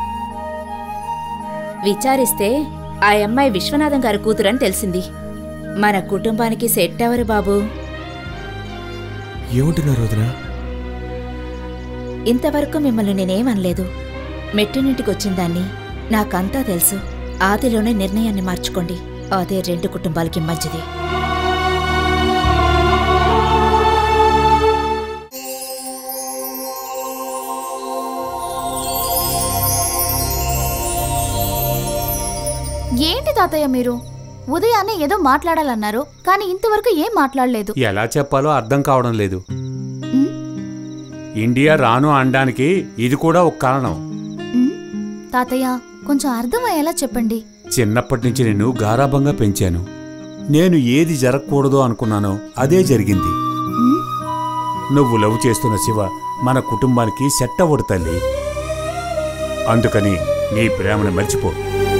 విచారిస్తే ఆ అమ్మాయి విశ్వనాథం గారి కూతురని తెలిసింది మన కుటుంబానికి సెట్ ఎవరు బాబు ఏమంటున్నారు వదినా ఇంతవరకు మిమ్మల్ని నేనేమనలేదు మెట్టినింటికి వచ్చిన దాన్ని నాకంతా తెలుసు ఆదిలోనే నిర్ణయాన్ని మార్చుకోండి అదే రెండు కుటుంబాలకి మంచిది ఏంటి తాతయ్య మీరు ఉదయాన్నే ఏదో మాట్లాడాలన్నారు కానీ ఇంతవరకు ఏం మాట్లాడలేదు ఎలా చెప్పాలో అర్థం కావడం లేదు ఇండియా రాను అనడానికి ఇది కూడా ఒక కారణం తాతయ్య కొంచెం అర్థమయ్యేలా చెప్పండి చిన్నప్పటి నుంచి నేను గారాభంగా పెంచాను నేను ఏది జరగకూడదో అనుకున్నానో అదే జరిగింది నువ్వు లవ్ చేస్తున్న శివ మన కుటుంబానికి సెట్ అవ్వడు తల్లి అందుకని నీ ప్రేమను మర్చిపో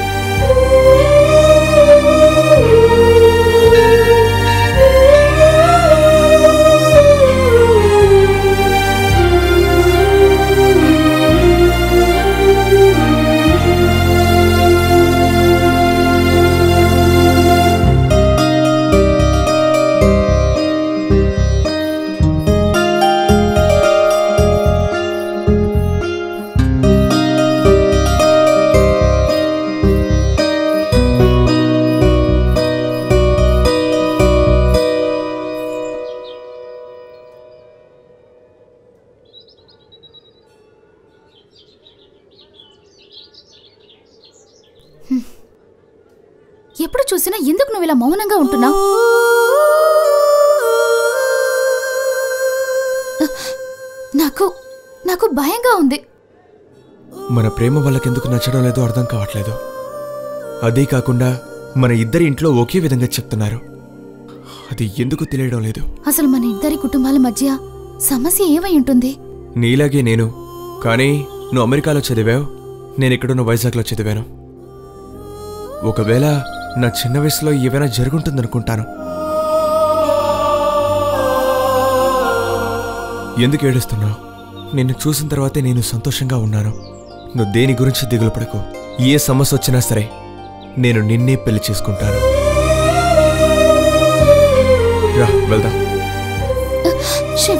ఎప్పుడు చూసినా ఎందుకు నువ్వు ఇలా మౌనంగా ఉంటున్నావు నాకు నాకు భయంగా ఉంది మన ప్రేమ వాళ్ళకెందుకు నచ్చడం లేదో అర్థం కావట్లేదు అదే కాకుండా మన ఇద్దరి ఇంట్లో ఒకే విధంగా చెప్తున్నారు అది ఎందుకు తెలియడం లేదు అసలు మన ఇద్దరి కుటుంబాల మధ్య సమస్య ఏమై ఉంటుంది నీలాగే నేను కానీ నువ్వు అమెరికాలో చదివావు నేను ఇక్కడున్న వైజాగ్లో చదివాను ఒకవేళ నా చిన్న వయసులో ఏవైనా జరుగుంటుందనుకుంటాను ఎందుకు ఏడుస్తున్నావు నిన్ను చూసిన తర్వాతే నేను సంతోషంగా ఉన్నాను నువ్వు దేని గురించి దిగులు పడకు ఏ సమస్య వచ్చినా సరే నేను నిన్నే పెళ్లి చేసుకుంటాను రా వెళ్దాం శివ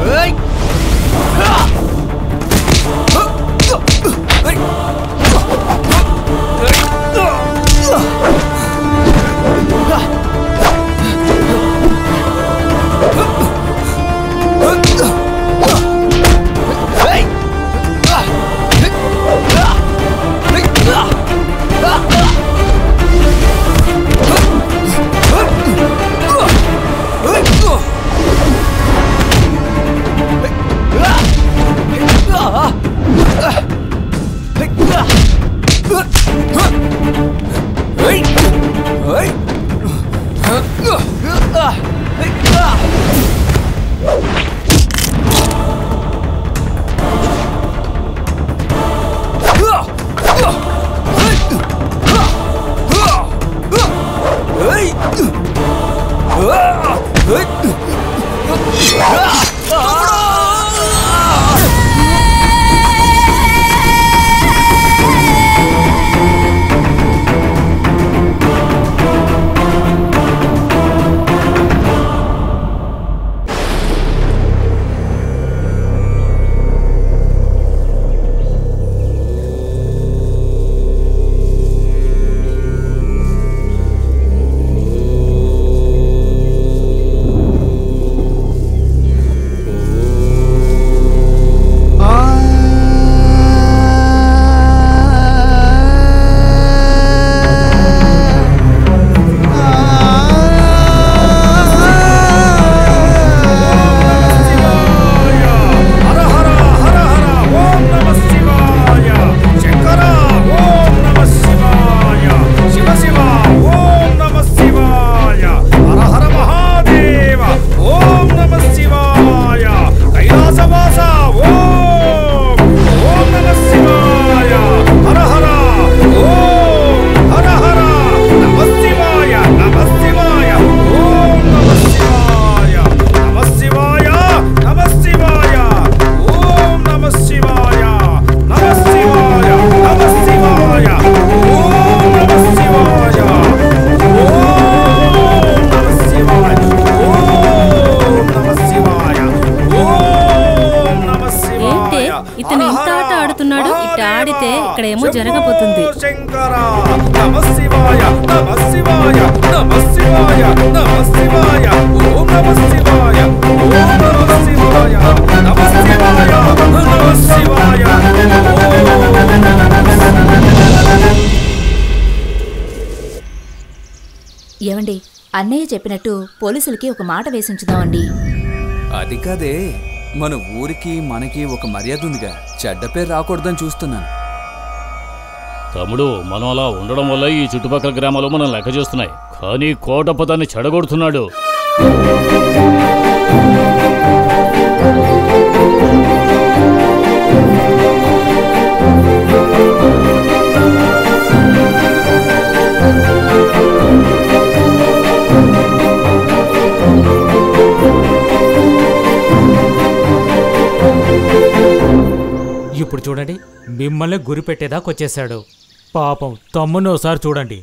ఏంటే ఇతను ఇంత ఆట ఆడుతున్నాడు ఇట్ట ఆడితే ఇక్కడ ఏమో జరగబోతుంది శంకర నమ శివాయ నమ శివాయ నమ శివాయ నమ శివాయ ఓం నమ శివాయ ఓం నమ శివాయ నమ శివాయ నమ శివాయ ఏమండి అన్నయ్య చెప్పినట్టు పోలీసులకి ఒక మాట వేసి ఉంచుదామండి అది కాదే మన ఊరికి మనకి ఒక మర్యాద ఉందిగా చెడ్డ పేరు రాకూడదని చూస్తున్నాను తమ్ముడు మనం అలా ఉండడం వల్ల ఈ చుట్టుపక్కల గ్రామాలు మనం లెక్క చేస్తున్నాయి కానీ కోటప్ప దాన్ని చెడగొడుతున్నాడు ఇప్పుడు చూడండి మిమ్మల్ని గురి పెట్టేదాకా వచ్చేసాడు పాపం తమ్ముని ఒకసారి చూడండి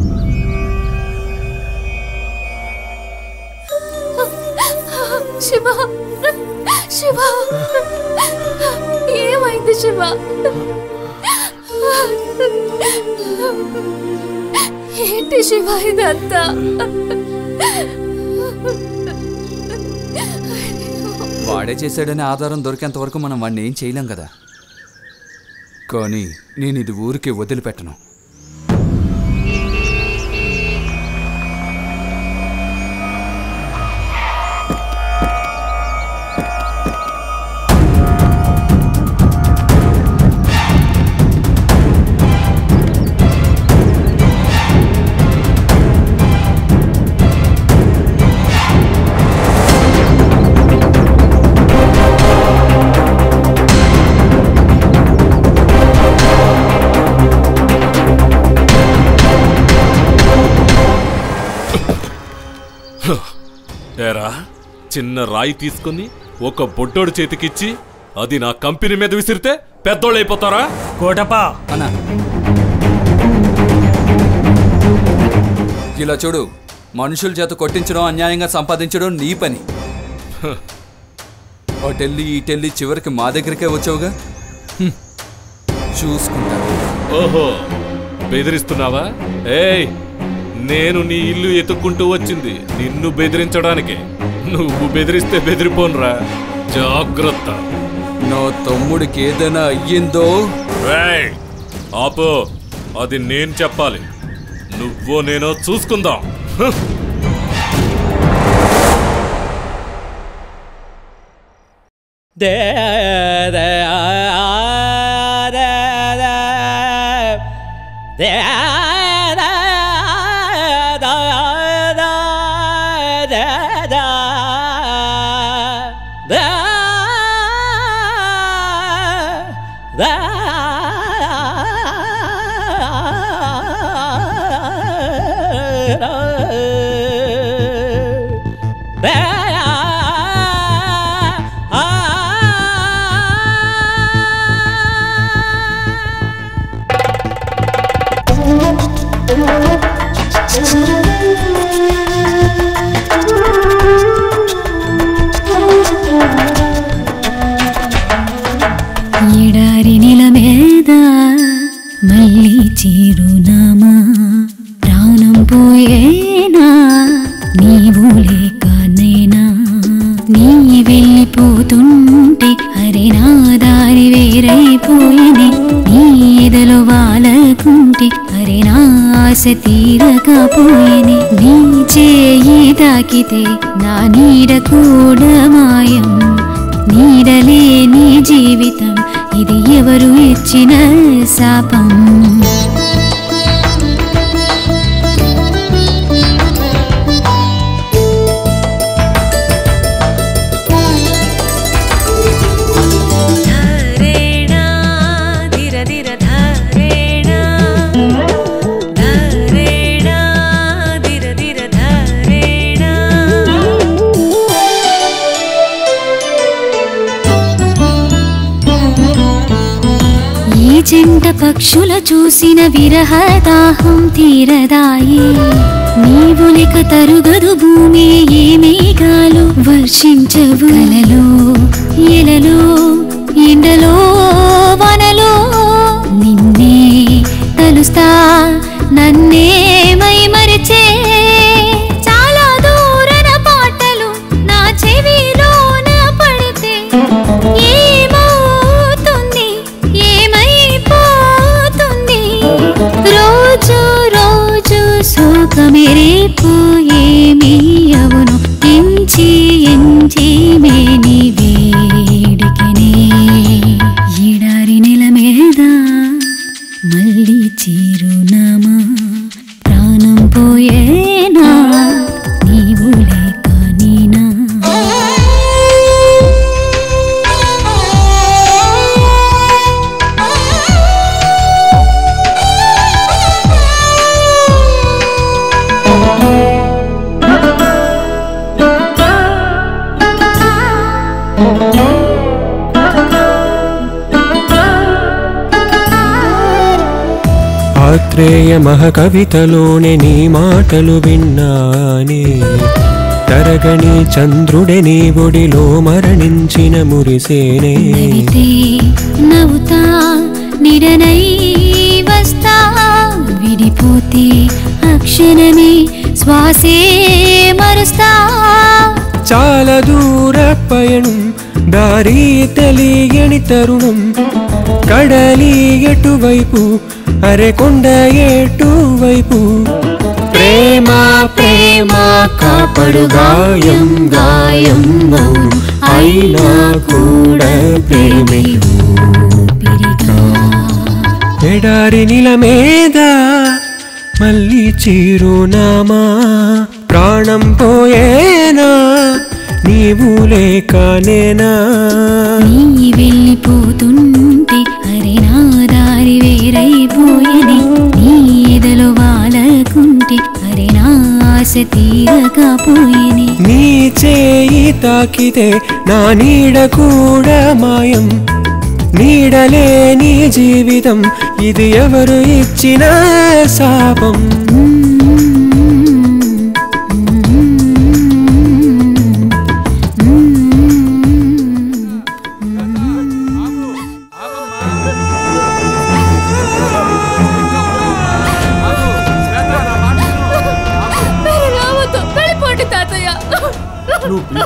శివ శివ ఏమైంది శివ ఏంటి శివ ఇదంతా వాడే చేశాడనే ఆధారం దొరికేంత వరకు మనం వాడిని ఏం చేయలేం కదా కానీ నేను ఇది ఊరికి వదిలిపెట్టను ఏరా చిన్న రాయి తీసుకుని ఒక బొడ్డోడు చేతికిచ్చి అది నా కంపెనీ మీద విసిరితే పెద్దోళ్ళు అయిపోతారా కోటప్పా ఇలా చూడు మనుషుల చేత కొట్టించడం అన్యాయంగా సంపాదించడం నీ పని అటెళ్ళి ఇటెళ్ళి చివరికి మా దగ్గరికే వచ్చావుగా హ్మ్. చూసుకుంటా ఓహో బెదిరిస్తున్నావా ఏయ్ నేను నీ ఇల్లు ఎత్తుక్కుంటూ వచ్చింది నిన్ను బెదిరించడానికి నువ్వు బెదిరిస్తే బెదిరిపోనురా జాగ్రత్త నా తమ్ముడికి ఏదైనా అయ్యిందో రేయ్, ఆపు అది నేను చెప్పాలి నువ్వో నేనో చూసుకుందాం హ్. దే దే ఆ దే దే దే దే దా దా దే దా దా దా దే ఎడారి నెల మీద మళ్ళీ చిరునామా ప్రాణం పోయేనా నీవు లేక నేనా నీ వెళ్ళిపోతుంటే అరే నా దారి వేరైపోయనే నీ ఎదలో వాలకుంటే అరే నా ఆశ తీరకపోయనే నీ చేయి తాకితే నా నీడ కూడా మాయం నీడలేని జీవితం ఇది ఎవరు ఇచ్చిన శాపం ధరేణా ధిర ధిర ధరేణా ధరేణా ధిర ధిర ధరేణా ఈ జంట పక్షుల చూసిన విరహ దాహం తీరదాయి నీవు లేక తరుగదు భూమి ఏ మేఘాలు వర్షించవు కలలో ఎలలో ఎండలో వనలో నిన్నే తలుస్తా నన్నే మై మరిచే చాలా దూరన పాటలు నా చెవిలోన పడితే ఏమవుతుంది ఏమైపోతుంది రోజు రోజు సుఖమే రేపు ఏమి అవును ఎంచి ఎంచి మేని వేడికనే ఎడారి నెల మీద మళ్ళీ చిరునామా ప్రాణం పోయేనా నీవు లేక నేనా ఆత్రేయ మహకవితలోనే నీ మాటలు విన్నానే తరగని చంద్రుడే నీ ఒడిలో మరణించిన మురిసేనే నవ్వితే నవ్వుతా నిడనై వస్తా విడిపోతే అక్షరమే శ్వాసే మరుస్తా చాలా దూర పయనం దారి తెలియని తరుణం కడలి ఎటువైపు అరే కొండ ఎటువైపు ప్రేమ ప్రేమ కాపడు గాయం గాయం అవును అయినా కూడా ప్రేమే ఎడారి నిల మీద మళ్ళీ చిరునామా ప్రాణం పోయేనా నీవు లేక నేనా నీ వెళ్ళిపోతుంటే అరే నా దారి వేరైపోయని నీ ఎదలో వాలకుంటే అరే నా ఆశ తీరకపోయని నీ చేయి తాకితే నా నీడ కూడా మాయం నీడలేని జీవితం ఇది ఎవరు ఇచ్చిన శాపం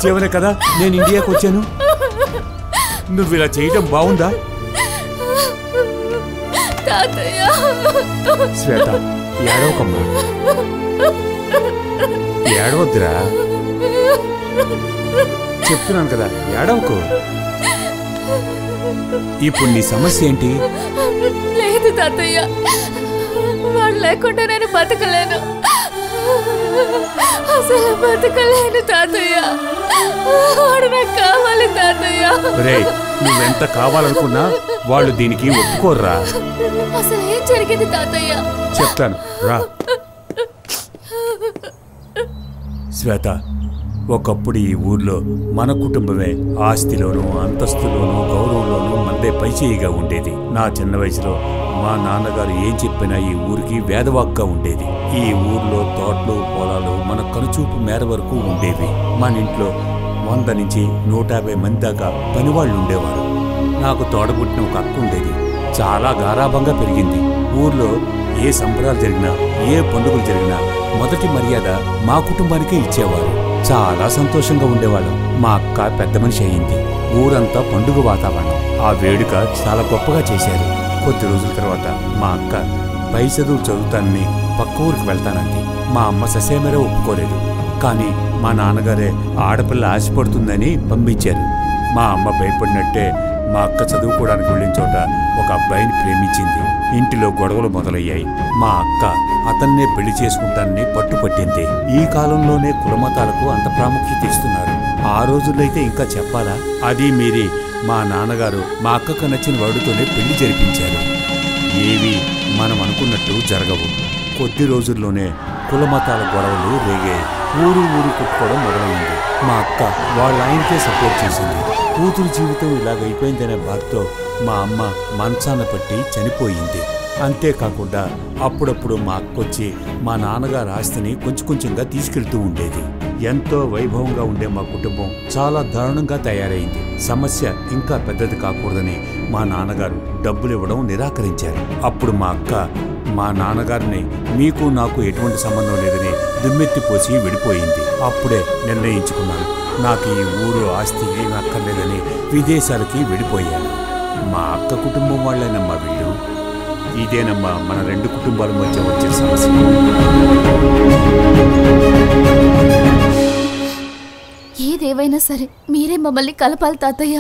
ఇచ్చేవనే కదా నేను ఇండియాకి వచ్చాను నువ్వు ఇలా చేయడం బాగుందా తాతయ్య శ్వేత ఏడవకమ్మా ఏడవద్దురా చెప్తున్నాను కదా ఏడవకు ఇప్పుడు నీ సమస్య ఏంటి లేదు తాతయ్య వాడు లేకుండా నేను బతకలేను అసలు బతకలేను తాతయ్య వాడు నాకు కావాలి తాతయ్య రే నువ్వెంత కావాలనుకున్నా వాళ్ళు దీనికి ఒప్పుకోర్రా అసలు ఏం జరిగింది తాతయ్య చెప్తాను రా శ్వేత ఒకప్పుడు ఈ ఊర్లో మన కుటుంబమే ఆస్తిలోనూ అంతస్తులోనూ గౌరవంలోనూ మందే పైచేయిగా ఉండేది నా చిన్న వయసులో మా నాన్నగారు ఏం చెప్పినా ఈ ఊరికి వేదవాక్గా ఉండేది ఈ ఊర్లో తోటలు పొలాలు మన కనుచూపు మేర వరకు ఉండేవి మన ఇంట్లో వంద నుంచి నూట యాభై మంది దాకా పనివాళ్ళు ఉండేవారు నాకు తోడబుట్టిన ఒక అక్క ఉండేది చాలా గారాభంగా పెరిగింది ఊర్లో ఏ సంబరాలు జరిగినా ఏ పండుగలు జరిగినా మొదటి మర్యాద మా కుటుంబానికే ఇచ్చేవారు చాలా సంతోషంగా ఉండేవాళ్ళం మా అక్క పెద్ద మనిషి అయింది ఊరంతా పండుగ వాతావరణం ఆ వేడుక చాలా గొప్పగా చేశారు కొద్ది రోజుల తర్వాత మా అక్క పై చదువు చదువుతానని పక్క ఊరికి వెళ్తానంది మా అమ్మ ససేమరే ఒప్పుకోలేదు కానీ మా నాన్నగారే ఆడపిల్ల ఆశపడుతుందని పంపించారు మా అమ్మ భయపడినట్టే మా అక్క చదువుకోవడానికి వెళ్ళిన చోట ఒక అబ్బాయిని ప్రేమించింది ఇంటిలో గొడవలు మొదలయ్యాయి మా అక్క అతన్నే పెళ్లి చేసుకుంటానని పట్టుపట్టింది ఈ కాలంలోనే కులమతాలకు అంత ప్రాముఖ్యత ఇస్తున్నారు ఆ రోజుల్లో ఇంకా చెప్పాలా అది మీరి మా నాన్నగారు మా అక్కకు నచ్చిన వాడితోనే పెళ్లి జరిపించారు ఏవి మనం అనుకున్నట్టు జరగవు కొద్ది రోజుల్లోనే కులమతాల గొడవలు రేగాయి ఊరు ఊరు కొట్టుకోవడం మొదలైంది మా అక్క వాళ్ళ ఆయనకే సపోర్ట్ చేసింది కూతురు జీవితం ఇలాగైపోయిందనే బాధతో మా అమ్మ మంచాన పట్టి చనిపోయింది అంతేకాకుండా అప్పుడప్పుడు మా అక్కొచ్చి మా నాన్నగారి ఆస్తిని కొంచెం కొంచెంగా తీసుకెళ్తూ ఉండేది ఎంతో వైభవంగా ఉండే మా కుటుంబం చాలా దారుణంగా తయారైంది సమస్య ఇంకా పెద్దది కాకూడదని మా నాన్నగారు డబ్బులు ఇవ్వడం నిరాకరించారు అప్పుడు మా అక్క మా నాన్నగారిని మీకు నాకు ఎటువంటి సంబంధం లేదని దుమ్మెత్తిపోసి విడిపోయింది అప్పుడే నిర్ణయించుకున్నాను నాకు ఈ ఊరు ఆస్తి ఏమీ అక్కర్లేదని విదేశాలకి వెళ్ళిపోయాను మా అక్క కుటుంబం వాళ్ళేనమ్మా వీళ్ళు ఇదేనమ్మా మన రెండు కుటుంబాల మధ్య వచ్చే సమస్య ఏదేవైనా సరే మీరే మమ్మల్ని కలపాలి తాతయ్య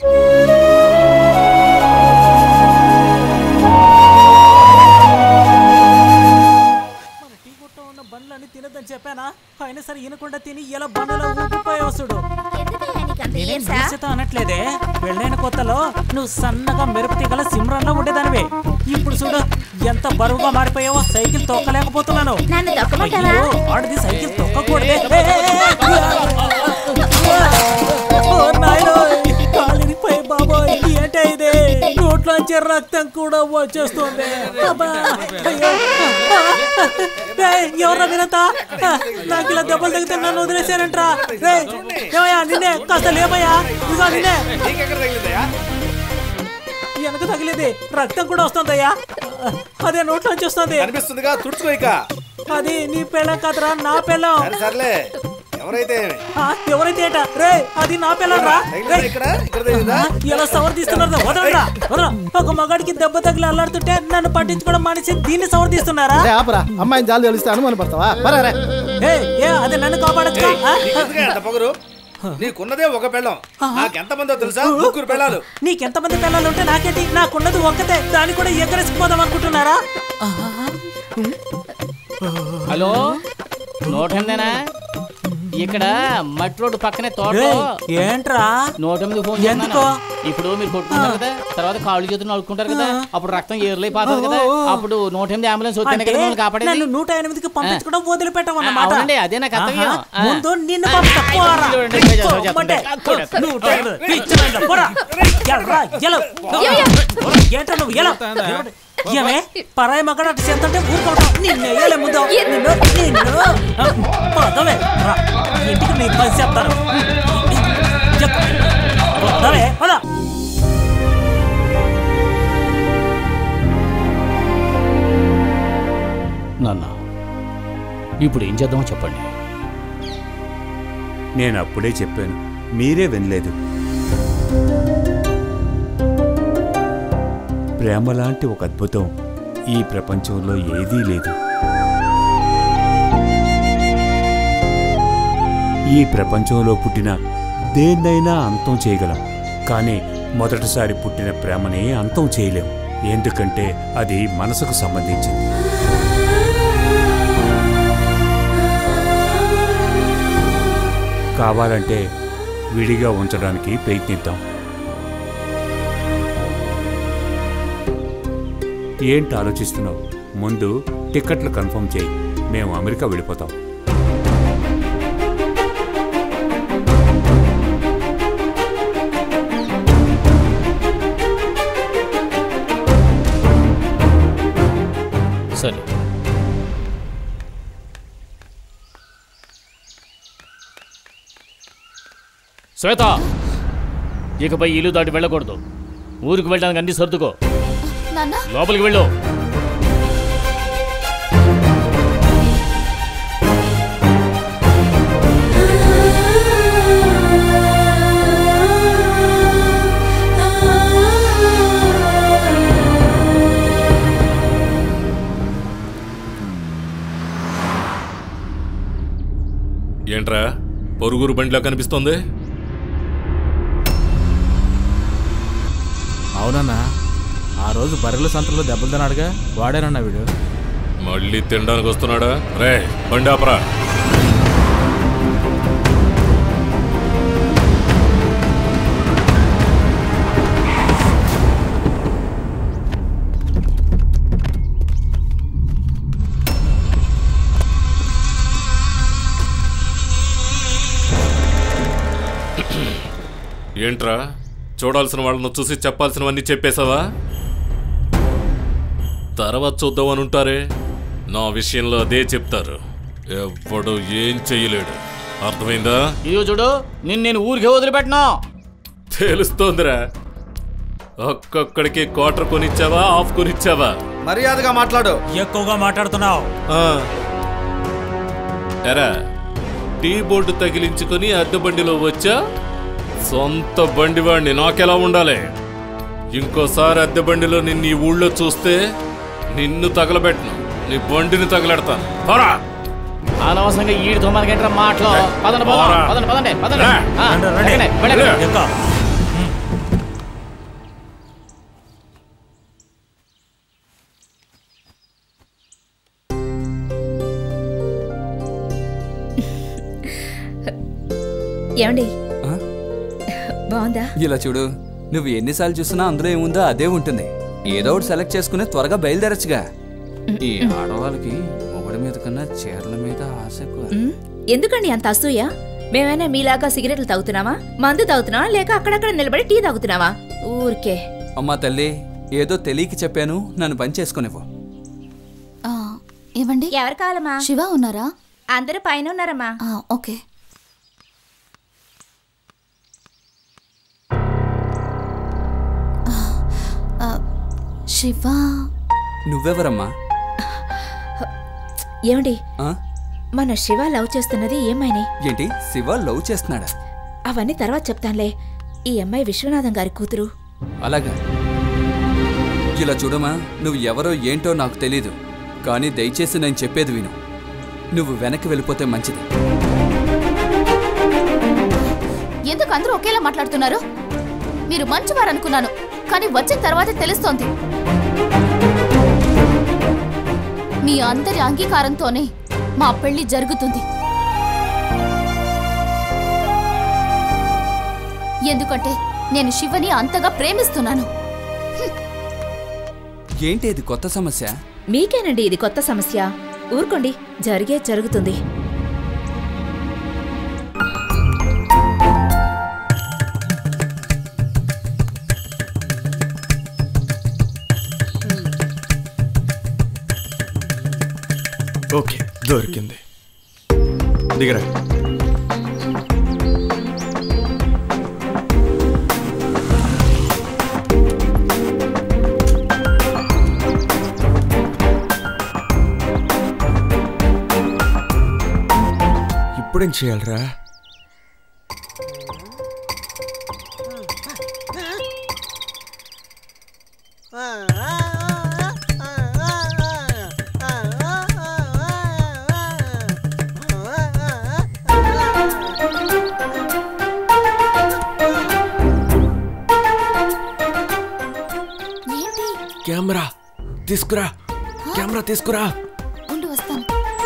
బండ్లన్నీ తినద్దని చెప్పానా అయినా సరే వినకుండా తిని ఇలా బండ్లో ఊపిపోయి వస్తుడు నేనేం నీచత అనట్లేదే పెళ్ళైన కొత్తలో నువ్వు సన్నగా మెరుపు తీగల సిమ్రన్లో ఉండేదానివే ఇప్పుడు చూడు ఎంత బరువుగా మారిపోయావో సైకిల్ తొక్కలేకపోతున్నాను నన్ను తొక్కమంటావా? అయ్యో, ఆడది సైకిల్ తొక్కకూడదే ఏ, ఏ, ఏ, ఓ నాయనో, కాలు ఇరిగిపోయి బాబోయ్ ఏంటే ఇది నోట్లోంచి రక్తం కూడా వచ్చేస్తుంది అబ్బా, అయ్యో. రేయ్, ఎవర్రా మీరంతా నాకు ఇలా దెబ్బలు తగ్గితే నన్ను వదిలేశారంట్రా రే ఏమయ్యా నిన్నే కాస్త లేమయ్యా ఇదిగో నిన్నే వెనక తగిలేది రక్తం కూడా వస్తుందయ్యా అదే నోట్లోంచి వస్తుంది అనిపిస్తుందిగా తుడుచుకో ఇక అది నీ పెళ్ళం కాదురా నా పెళ్ళం సరే సర్లే ఎవరైతే ఆ, ఎవరైతే ఏట రే అది నా పిల్లరా తగిలిందా ఇక్కడ ఇక్కడ తగిలిందా? ఎలా సవర్ తీస్తున్నారు వదలరా వదలరా ఒక మగాడికి దెబ్బ తగిలి అల్లాడుతుంటే నన్ను పట్టించుకోవడం మానేసి దీన్ని సవర్ తీస్తున్నారా రే ఆపరా అమ్మాయిని జాలి తెలిస్తే అనుమానపడతావా బరా రే ఏ ఏ అది నన్ను కాపాడచ్చు ఏయ్, నీకెందుకే అంత పొగరు నీకున్నదే ఒక పెళ్ళం నాకెంత మందో తెలుసా ముగ్గురు పెళ్ళాలు నీకెంతమంది పిల్లలు ఉంటే నాకేంటి నాకున్నది ఒక్కతే దాన్ని కూడా ఎగరేసుకుపోదాం అనుకుంటున్నారా హలో నూట ఎనిమిదేనా ఇక్కడ మట్టి రోడ్డు పక్కనే తోట ఏయ్, ఏంట్రా నూట ఎనిమిది ఫోన్ ఎందుకో? చేస్తున్నాను. ఇప్పుడు మీరు కొట్టుకుంటారు కదా తర్వాత కాళ్ళు చేతులు నడుకుంటారు కదా అప్పుడు రక్తం ఏర్లైపోతుంది కదా అప్పుడు నూట ఎనిమిది అంబులెన్స్ వస్తేనే అంటే కదా మిమ్మల్ని కాపాడేది నన్ను నూట ఎనిమిదికి పంపించడం వదిలిపెట్టమన్నమాట అవునండి, అదే నా కర్తవ్యం. ఆహా, ఆ. ముందు నిన్ను పంపిస్తా పోరా. చూడండి, ఇట్లా చేస్తాడు, పొమ్మంటే, చేస్తాడు. నూట ఎనిమిది, పిచ్చివాడిలా, పోరా. ఎల్రా, ఎలవ్. ఏంట్రా నువ్వు ఎలవ్. ఏమే పరాయి మగడ అటు చేస్తుంటే ఊరుకోవటం నిన్ను వేయలే ముందు నిన్ను నిన్ను ఆ, పదవే రా. ఇంటికి నీ పని చెప్తాను చెప్పు. పదవే పద నాన్న ఇప్పుడు ఏం చేద్దామో చెప్పండి ఏయ్, ఏంట్రా నూట ఎనిమిది ఫోన్ చేస్తున్నాను. ఏయ్, ఏంట్రా నువ్వు ఎలవ్. నూట ఎనిమిది ఫోన్ చేస్తున్నాను. ఇప్పుడు ఏం చేద్దామో చెప్పండి నేను అప్పుడే చెప్పాను మీరే వినలేదు ప్రేమ లాంటి ఒక అద్భుతం ఈ ప్రపంచంలో ఏదీ లేదు ఈ ప్రపంచంలో పుట్టిన దేన్నైనా అంతం చేయగలం కానీ మొదటిసారి పుట్టిన ప్రేమని అంతం చేయలేం ఎందుకంటే అది మనసుకు సంబంధించింది కావాలంటే విడిగా ఉంచడానికి ప్రయత్నిద్దాం ఏంటి ఆలోచిస్తున్నావు ముందు టిక్కెట్లు కన్ఫర్మ్ చేయి మేము అమెరికా వెళ్ళిపోతాం సరే శ్వేత ఇకపై ఇల్లు దాటి వెళ్ళకూడదు ఊరికి వెళ్ళడానికి అన్ని సర్దుకో నాన్న లోపలికి వెళ్ళు ఏంట్రా పొరుగురు బండిలో కనిపిస్తోంది అవునన్నా ఆ రోజు బర్రెల సంతలో దెబ్బలు తిన్నాడుగా వాడానన్నా వీడు మళ్ళీ తినడానికి వస్తున్నాడా రే బండి ఆపరా ఏంట్రా చూడాల్సిన వాళ్ళను చూసి చెప్పాల్సినవన్నీ చెప్పేశావా తర్వాత చూద్దామని ఉంటారే నా విషయంలో అదే చెప్తారు ఎవ్వడు ఏం చెయ్యలేడు అర్థమైందా ఇదిగో చూడు నిన్ను నేను ఊరికే వదిలిపెట్టినా తెలుస్తోందిరా ఒక్కొక్కడికి క్వార్టర్ కొనిచ్చావా హాఫ్ కొనిచ్చావా మర్యాదగా మాట్లాడు ఎక్కువగా మాట్లాడుతున్నావు ఎరా టీ బోర్డు తగిలించుకొని అద్దె బండిలో వచ్చా సొంత బండి వాడిని నాకెలా ఉండాలి ఇంకోసారి అద్దె బండిలో నిన్ను ఈ ఊళ్ళో చూస్తే నిన్ను తగలబెట్టను నీ బండిని తగలెడతాను పోరా అనవసరంగా ఈడితో మనకేంట్రా మాటలు పదండి పోదాం పోరా. పదండి పదండి పదండి రా. ఆ, రండి, రండి. ఎక్కండి, వెళ్ళండి. ఎక్కు. ఏమండి ఆ? బాగుందా ఇలా చూడు నువ్వు ఎన్నిసార్లు చూసినా అందులో ఏముందో అదే ఉంటుంది ఏదో ఒకటి సెలెక్ట్ చేసుకుని త్వరగా బయలుదేరచ్చుగా ఈ ఆడవాళ్ళకి ఒకడి మీద కన్నా చీరల మీద ఆశ ఎక్కువ ఉమ్, ఎందుకండి అంత అసూయ మేమైనా మీలాగా సిగరెట్లు తాగుతున్నావా మందు తాగుతున్నావా లేక అక్కడక్కడ నిలబడి టీ తాగుతున్నావా ఊరికే అమ్మా తల్లి ఏదో తెలియక చెప్పాను నన్ను పని చేసుకునేవు ఆ, ఏవండి ఎవరు కావాలమ్మా శివ ఉన్నారా అందరూ పైన ఉన్నారమ్మా ఆ, ఓకే ఆ, ఆ, శివ నువ్వెవరమ్మా ఏమండి ఆ? మన శివ లవ్ చేస్తున్నది ఈ అమ్మాయిని ఏంటి శివ లవ్ చేస్తున్నాడా అవన్నీ తర్వాత చెప్తానులే ఈ అమ్మాయి విశ్వనాథం గారి కూతురు అలాగా ఇలా చూడమా నువ్వు ఎవరో ఏంటో నాకు తెలీదు కానీ దయచేసి నేను చెప్పేది విను నువ్వు వెనక్కి వెళ్ళిపోతే మంచిది ఎందుకు అందరూ ఒకేలా మాట్లాడుతున్నారు మీరు మంచివారు అనుకున్నాను కానీ వచ్చిన తర్వాత తెలుస్తోంది మీ అందరి అంగీకారంతోనే మా పెళ్లి జరుగుతుంది ఎందుకంటే నేను శివని అంతగా ప్రేమిస్తున్నాను ఏంటి ఇది కొత్త సమస్య మీకేనండి ఇది కొత్త సమస్య ఊరుకోండి జరిగే జరుగుతుంది ఓకే దొరికింది దిగరా ఇప్పుడేం చేయాలరా ఏంటి కెమెరా తీసుకురా కెమెరా తీసుకురా ఉండు వస్తాను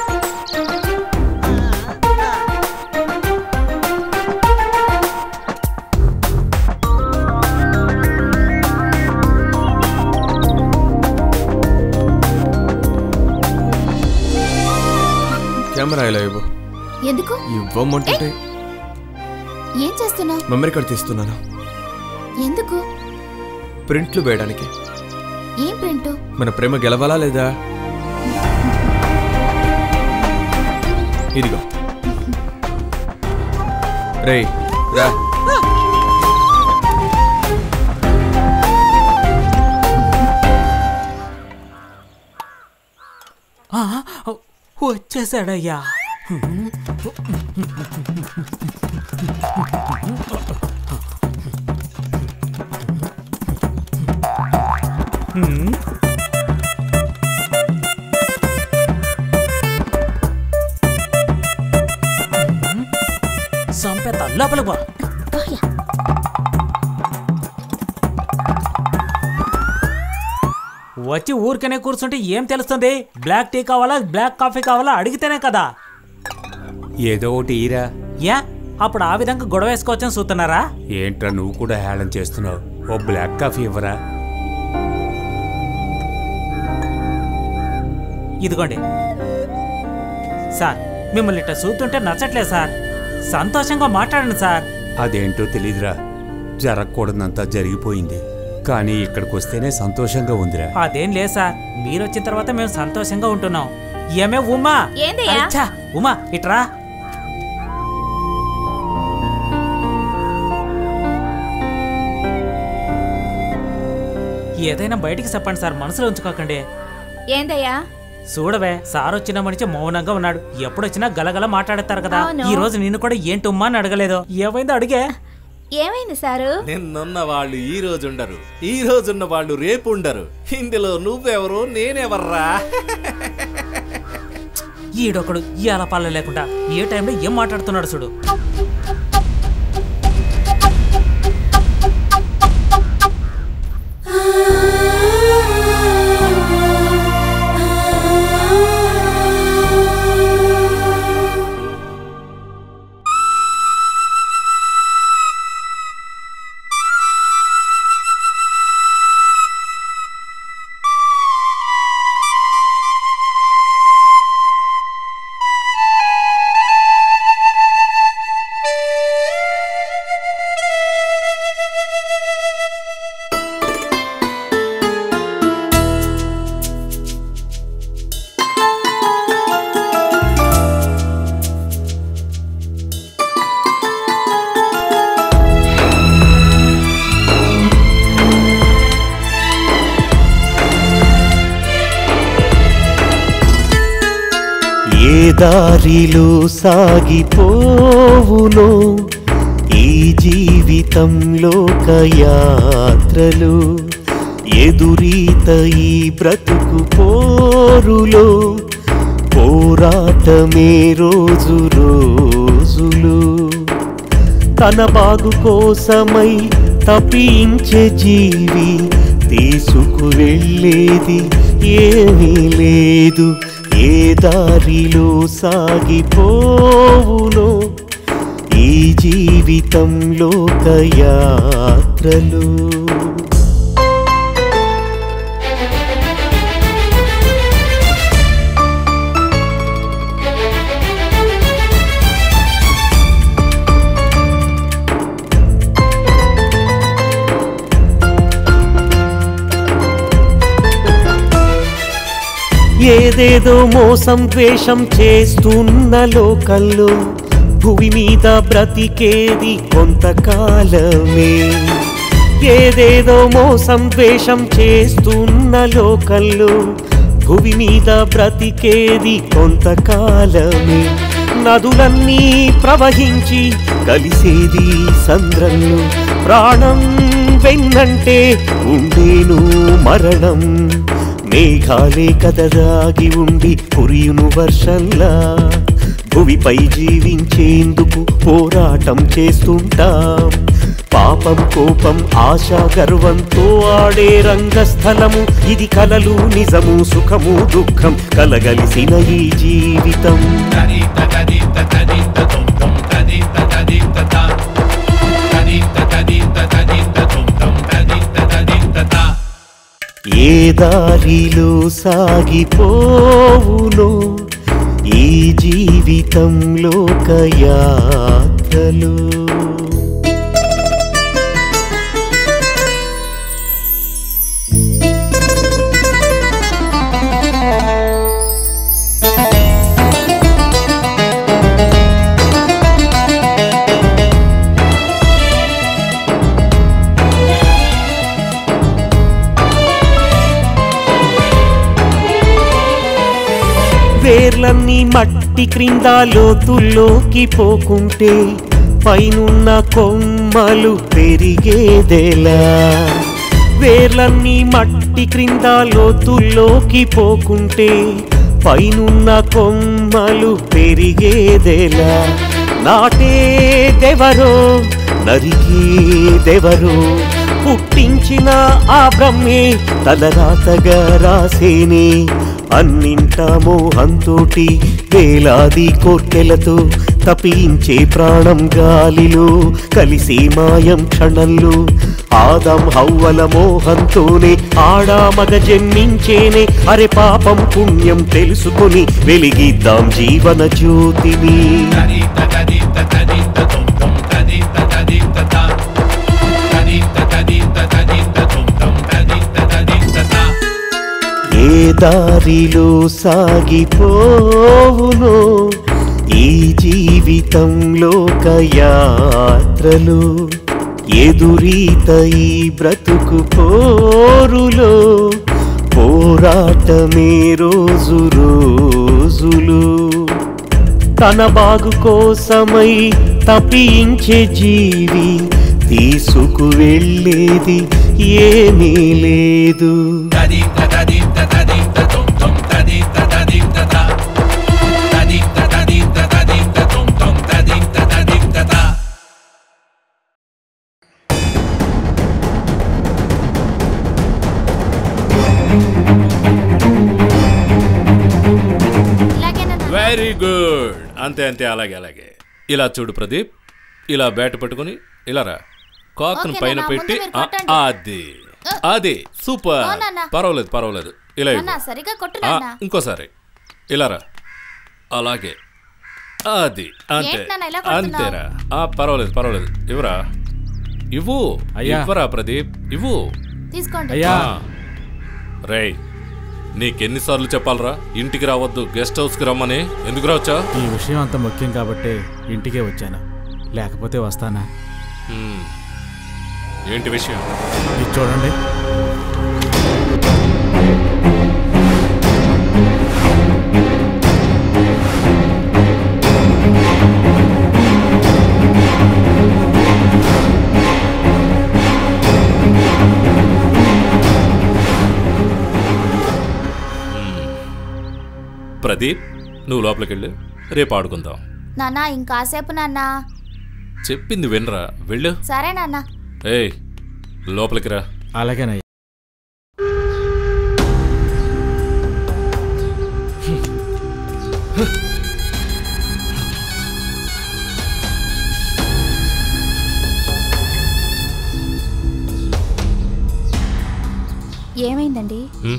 కెమెరా ఇలా ఇవ్వు ఎందుకు ఇవ్వమంటుంటే ఏం చేస్తున్నావు మెమరీ కార్డ్ తీస్తున్నాను ఎందుకు ప్రింట్లు వేయడానికి ఏం ప్రింటు మన ప్రేమ గెలవాలా లేదా ఇదిగో రేయ్ రా ఆ, వచ్చేసాడయ్యా హ్మ్. సంపేత లోపలికి పో వచ్చి ఊరికనే కూర్చుంటే ఏం తెలుస్తుంది బ్లాక్ టీ కావాలా బ్లాక్ కాఫీ కావాలా అడిగితేనే కదా ఏదో ఒకటి ఈరా యా అప్పుడు ఆ విధంగా గొడవ వేసుకోవచ్చని చూస్తున్నారా ఏంట్రా నువ్వు కూడా హేళన చేస్తున్నావు ఓ బ్లాక్ కాఫీ ఇవ్వరా ఇదిగోండి సార్ మిమ్మల్ని ఇట్లా చూస్తుంటే నచ్చట్లేదు సార్ సంతోషంగా మాట్లాడండి సార్ అదేంటో తెలీదురా జరగకూడదంతా జరిగిపోయింది కానీ ఇక్కడికి వస్తేనే సంతోషంగా ఉందిరా అదేం లేదు సార్ మీరు వచ్చిన తర్వాత మేము సంతోషంగా ఉంటున్నాం ఏమే ఉమా ఏందయ్యా? అచ్చా, ఉమా ఇట్రా ఏదైనా బయటికి చెప్పండి సార్ మనసులో ఉంచుకోకండి ఏందయ్యా చూడవే సార్ వచ్చిన మనిషి మౌనంగా ఉన్నాడు ఎప్పుడొచ్చినా గలగల మాట్లాడతారు కదా అవును. ఈ రోజు నిన్ను కూడా ఏంటి ఉమ్మా అని అడగలేదు ఏమైందో అడిగే ఏమైంది సారు నిన్నున్న వాళ్ళు ఈ రోజు ఉండరు ఈ రోజున్న వాళ్ళు రేపు ఉండరు ఇందులో నువ్వెవరు నేనెవర్రా ఈడొకడు ఈ అలపాల లేకుండా ఏ టైంలో ఏం మాట్లాడుతున్నాడు చూడు ఏ దారిలో సాగిపోవునో ఈ జీవితంలోక యాత్రలు ఎదురీత ఈ బ్రతుకు పోరులో పోరాటమే రోజు రోజులు తన బాగు కోసమై తప్పించే జీవి తీసుకు వెళ్ళేది ఏమీ లేదు ఏ దారిలో సాగిపోవునో ఈ జీవితంలోక యాత్రలు ఏదేదో మోసం ద్వేషం చేస్తున్న లోకల్లో భూమి మీద బ్రతికేది కొంతకాలమే ఏదేదో మోసం ద్వేషం చేస్తున్న లోకల్లో భూమి మీద బ్రతికేది కొంతకాలమే నదులన్నీ ప్రవహించి కలిసేది సంద్రంలో ప్రాణం వెన్నంటే ఉండేను మరణం మేఘాలే కదరాగి ఉండి కురియును వర్షంలా భువిపై జీవించేందుకు పోరాటం చేస్తుంటాం పాపం కోపం ఆశ గర్వంతో ఆడే రంగస్థలము ఇది కలలు నిజము సుఖము దుఃఖం కలగలిసిన ఈ జీవితం ఏ దారిలో సాగిపోవునో ఈ జీవితంలో కయాత్రలు వేర్లన్నీ మట్టి క్రింద లోతుల్లోకి పోకుంటే పైనున్న కొమ్మలు పెరిగేదెలా వేర్లన్నీ మట్టి క్రింద లోతుల్లోకి పోకుంటే పైనున్న కొమ్మలు పెరిగేదెలా నాటేదెవరో నరికేదెవరో పుట్టించిన ఆ బ్రహ్మే తలరాతగా రాసేనే అన్నింటా మోహంతోటి వేలాది కోర్కెలతో తపించే ప్రాణం గాలిలో కలిసి మాయం క్షణంలో ఆదం హవ్వల మోహంతోనే ఆడా మగ జన్మించేనే అరే పాపం పుణ్యం తెలుసుకొని వెలిగిద్దాం జీవన జ్యోతిని ఏ దారిలో సాగిపోవునో ఈ జీవితంలో యాత్రలు ఎదురీత ఈ బ్రతుకు పోరులో పోరాటమే రోజు రోజులు తన బాగు కోసమై తప్పించే జీవి తీసుకు వెళ్ళేది ఏమీ లేదు వెరీ గుడ్ అంతే అంతే అలాగే అలాగే ఇలా చూడు ప్రదీప్ ఇలా బ్యాట్ పట్టుకొని ఇలా రా కాకును ఓకే పైన నాన్న, పెట్టి ముందు మీరు ఆ, కొట్టండి. అది అది సూపర్ ఓ నాన్న. పర్వాలేదు పర్వాలేదు ఇలా ఇవ్వు. నాన్న సరిగా కొట్టు ఆ, నాన్న ఇంకోసారి ఇలా రా అలాగే అది అంతే ఏంటి నాన్న ఇలా కొడుతున్నావ్? అంతేరా ఆ పర్వాలేదు పర్వాలేదు ఇవ్వరా ఇవ్వు అయ్యా. ఇవ్వరా ప్రదీప్ ఇవ్వు తీసుకోండి ఆ. రేయ్ నీకెన్నిసార్లు చెప్పాలరా ఇంటికి రావద్దు గెస్ట్ హౌస్కి రమ్మని ఎందుకు రావచ్చా ఈ విషయం అంత ముఖ్యం కాబట్టి ఇంటికే వచ్చాను లేకపోతే వస్తానా ఏంటి విషయం ఇది చూడండి ప్రదీప్ నువ్వు లోపలికి వెళ్ళు రేపు ఆడుకుందాం నాన్న ఇంకాసేపు నాన్న చెప్పింది వినరా వెళ్ళు సరే నాన్న ఏయ్ లోపలికి రా అలాగేనయ్యా ఏమైందండి హ్మ్.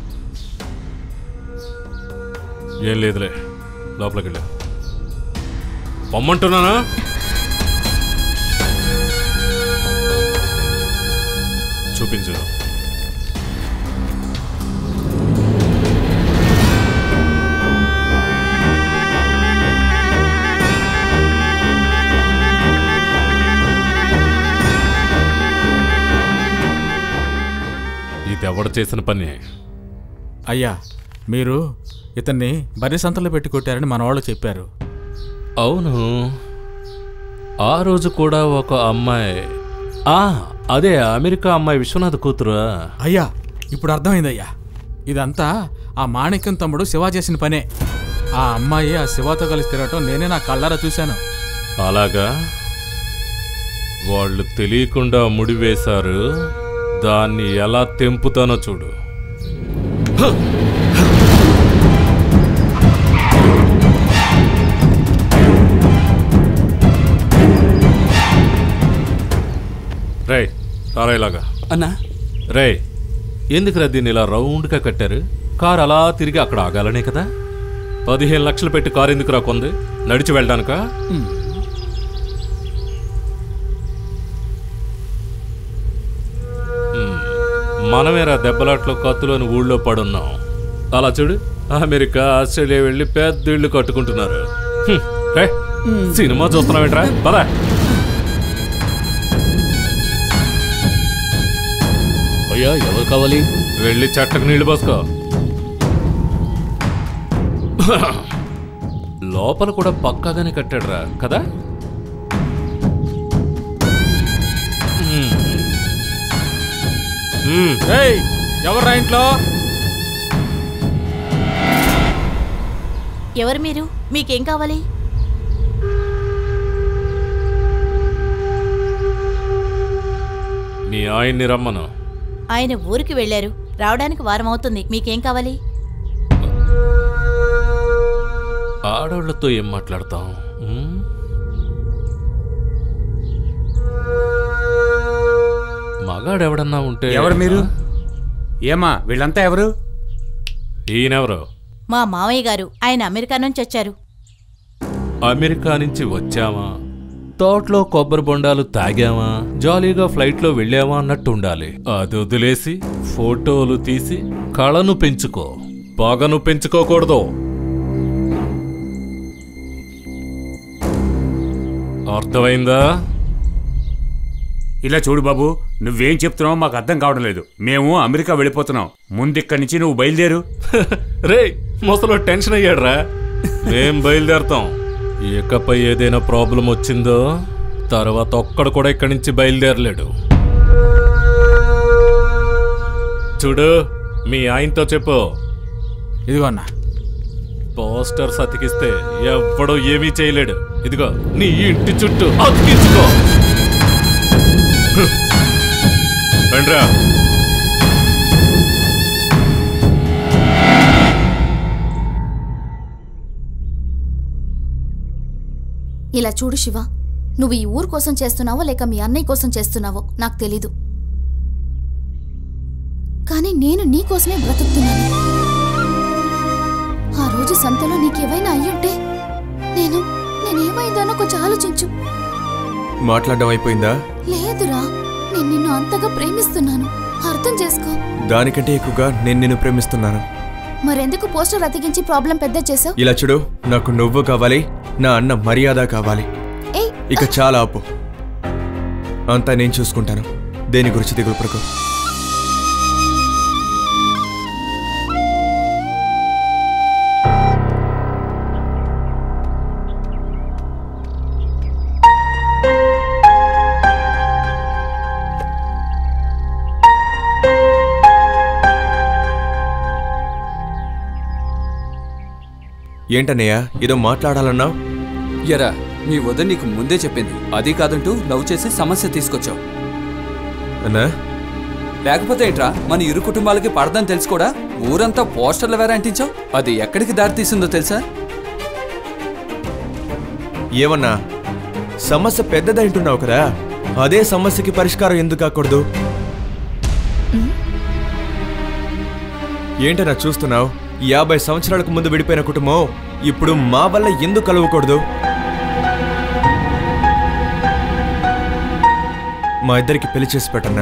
ఏం లేదులే లోపలికి వెళ్ళు పొమ్మంటున్నానా చూపించు ఇది ఎవడు చేసిన పని అయ్యా మీరు ఇతన్ని బర్రె సంతలో పెట్టి కొట్టారని మన వాళ్ళు చెప్పారు అవును ఆ రోజు కూడా ఒక అమ్మాయి ఆ అదే అమెరికా అమ్మాయి విశ్వనాథ్ కూతురు అయ్యా ఇప్పుడు అర్థమైందయ్యా ఇదంతా ఆ మాణిక్యం తమ్ముడు శివ చేసిన పనే ఆ అమ్మాయి ఆ శివతో కలిసి తిరగటం నేనే నా కళ్ళారా చూశాను అలాగా వాళ్ళు తెలియకుండా ముడివేశారు దాన్ని ఎలా తెంపుతానో చూడు రే రారా ఇలాగా అన్నా రే ఎందుకురా దీన్ని ఇలా రౌండ్గా కట్టారు కారు అలా తిరిగి అక్కడ ఆగాలనే కదా పదిహేను లక్షలు పెట్టి కారు ఎందుకురా కొంది నడిచి వెళ్ళడానికా మ్మ్. మనమేరా దెబ్బలాట్లో కత్తులోని ఊళ్ళో పడున్నాం అలా చూడు అమెరికా ఆస్ట్రేలియా వెళ్ళి పెద్ద ఇళ్ళు కట్టుకుంటున్నారు హ్మ్. రే సినిమా చూస్తున్నావేంట్రా పదా అయ్యా ఎవరు కావాలి వెళ్ళి చెట్టకు నీళ్లు పోసుకో లోపల కూడా పక్కాగానే కట్టాడురా కదా మ్మ్. మ్మ్. ఏయ్ ఎవర్రా ఇంట్లో ఎవరు మీరు మీకేం కావాలి మీ ఆయన్ని రమ్మను ఆయన ఊరికి వెళ్ళారు రావడానికి వారం అవుతుంది మీకేం కావాలి ఆడవాళ్లతో ఏం మాట్లాడతాం మ్మ్? మగాడెవడన్నా ఉంటే ఎవరు మీరు ఏమా వీళ్ళంతా ఎవరు ఈయనెవరు మా మామయ్య గారు ఆయన అమెరికా నుంచి వచ్చారు అమెరికా నుంచి వచ్చామా తోటలో కొబ్బరి బొండాలు తాగామా జాలీగా ఫ్లైట్లో వెళ్ళామా అన్నట్టు ఉండాలి అది వదిలేసి ఫోటోలు తీసి కళను పెంచుకో పగను పెంచుకోకూడదు అర్థమైందా ఇలా చూడు బాబు నువ్వేం చెప్తున్నావో మాకు అర్థం కావడం లేదు మేము అమెరికా వెళ్ళిపోతున్నాం ముందిక్కడి నుంచి నువ్వు బయలుదేరు రే ముసలో టెన్షన్ అయ్యాడ్రా మేం బయలుదేరతాం ఇకపై ఏదైనా ప్రాబ్లం వచ్చిందో తర్వాత ఒక్కడు కూడా ఇక్కడి నుంచి బయలుదేరలేడు చూడు మీ ఆయనతో చెప్పు ఇదిగో అన్నా పోస్టర్స్ అతికిస్తే ఎవ్వడూ ఏమీ చేయలేడు ఇదిగో నీ ఇంటి చుట్టూ అతికించుకో హ్మ్. రండ్రా ఇలా చూడు శివ నువ్వు ఈ ఊరు కోసం చేస్తున్నావో లేక మీ అన్నయ్య కోసం చేస్తున్నావో నాకు తెలీదు కానీ నేను నీ కోసమే బ్రతుకుతున్నాను ఆ రోజు సంతలో నీకేమైనా అయ్యుంటే నేను నేనేమైందానో కొంచెం ఆలోచించు మాట్లాడడం అయిపోయిందా లేదురా నేను నిన్ను అంతగా ప్రేమిస్తున్నాను అర్థం చేసుకో దానికంటే ఎక్కువగా నేను నిన్ను ప్రేమిస్తున్నాను మరెందుకు పోస్టర్ అతికించి ప్రాబ్లం పెద్ద చేసావు ఇలా చూడు నాకు నువ్వు కావాలి నా అన్న మర్యాద కావాలి ఏయ్ ఇక చాలా ఆపు అంతా నేను చూసుకుంటాను దేని గురించి దిగులు పడుకో ఏంటన్నయ్య ఏదో మాట్లాడాలన్నావు ఎరా మీ వద్ద నీకు ముందే చెప్పింది అది కాదంటూ లవ్ చేసి సమస్య తీసుకొచ్చావు అన్నా లేకపోతే ఏంట్రా మన ఇరు కుటుంబాలకి పడదని తెలుసు కూడా ఊరంతా పోస్టర్లు వేరే అంటించావు అది ఎక్కడికి దారి తీసిందో తెలుసా ఏమన్నా సమస్య పెద్దదంటున్నావు కదా అదే సమస్యకి పరిష్కారం ఎందుకు కాకూడదు ఏంటన్నా చూస్తున్నావు యాభై సంవత్సరాలకు ముందు విడిపోయిన కుటుంబం ఇప్పుడు మా వల్ల ఎందుకు కలవకూడదు మా ఇద్దరికి పెళ్లి చేసి పెట్టన్నా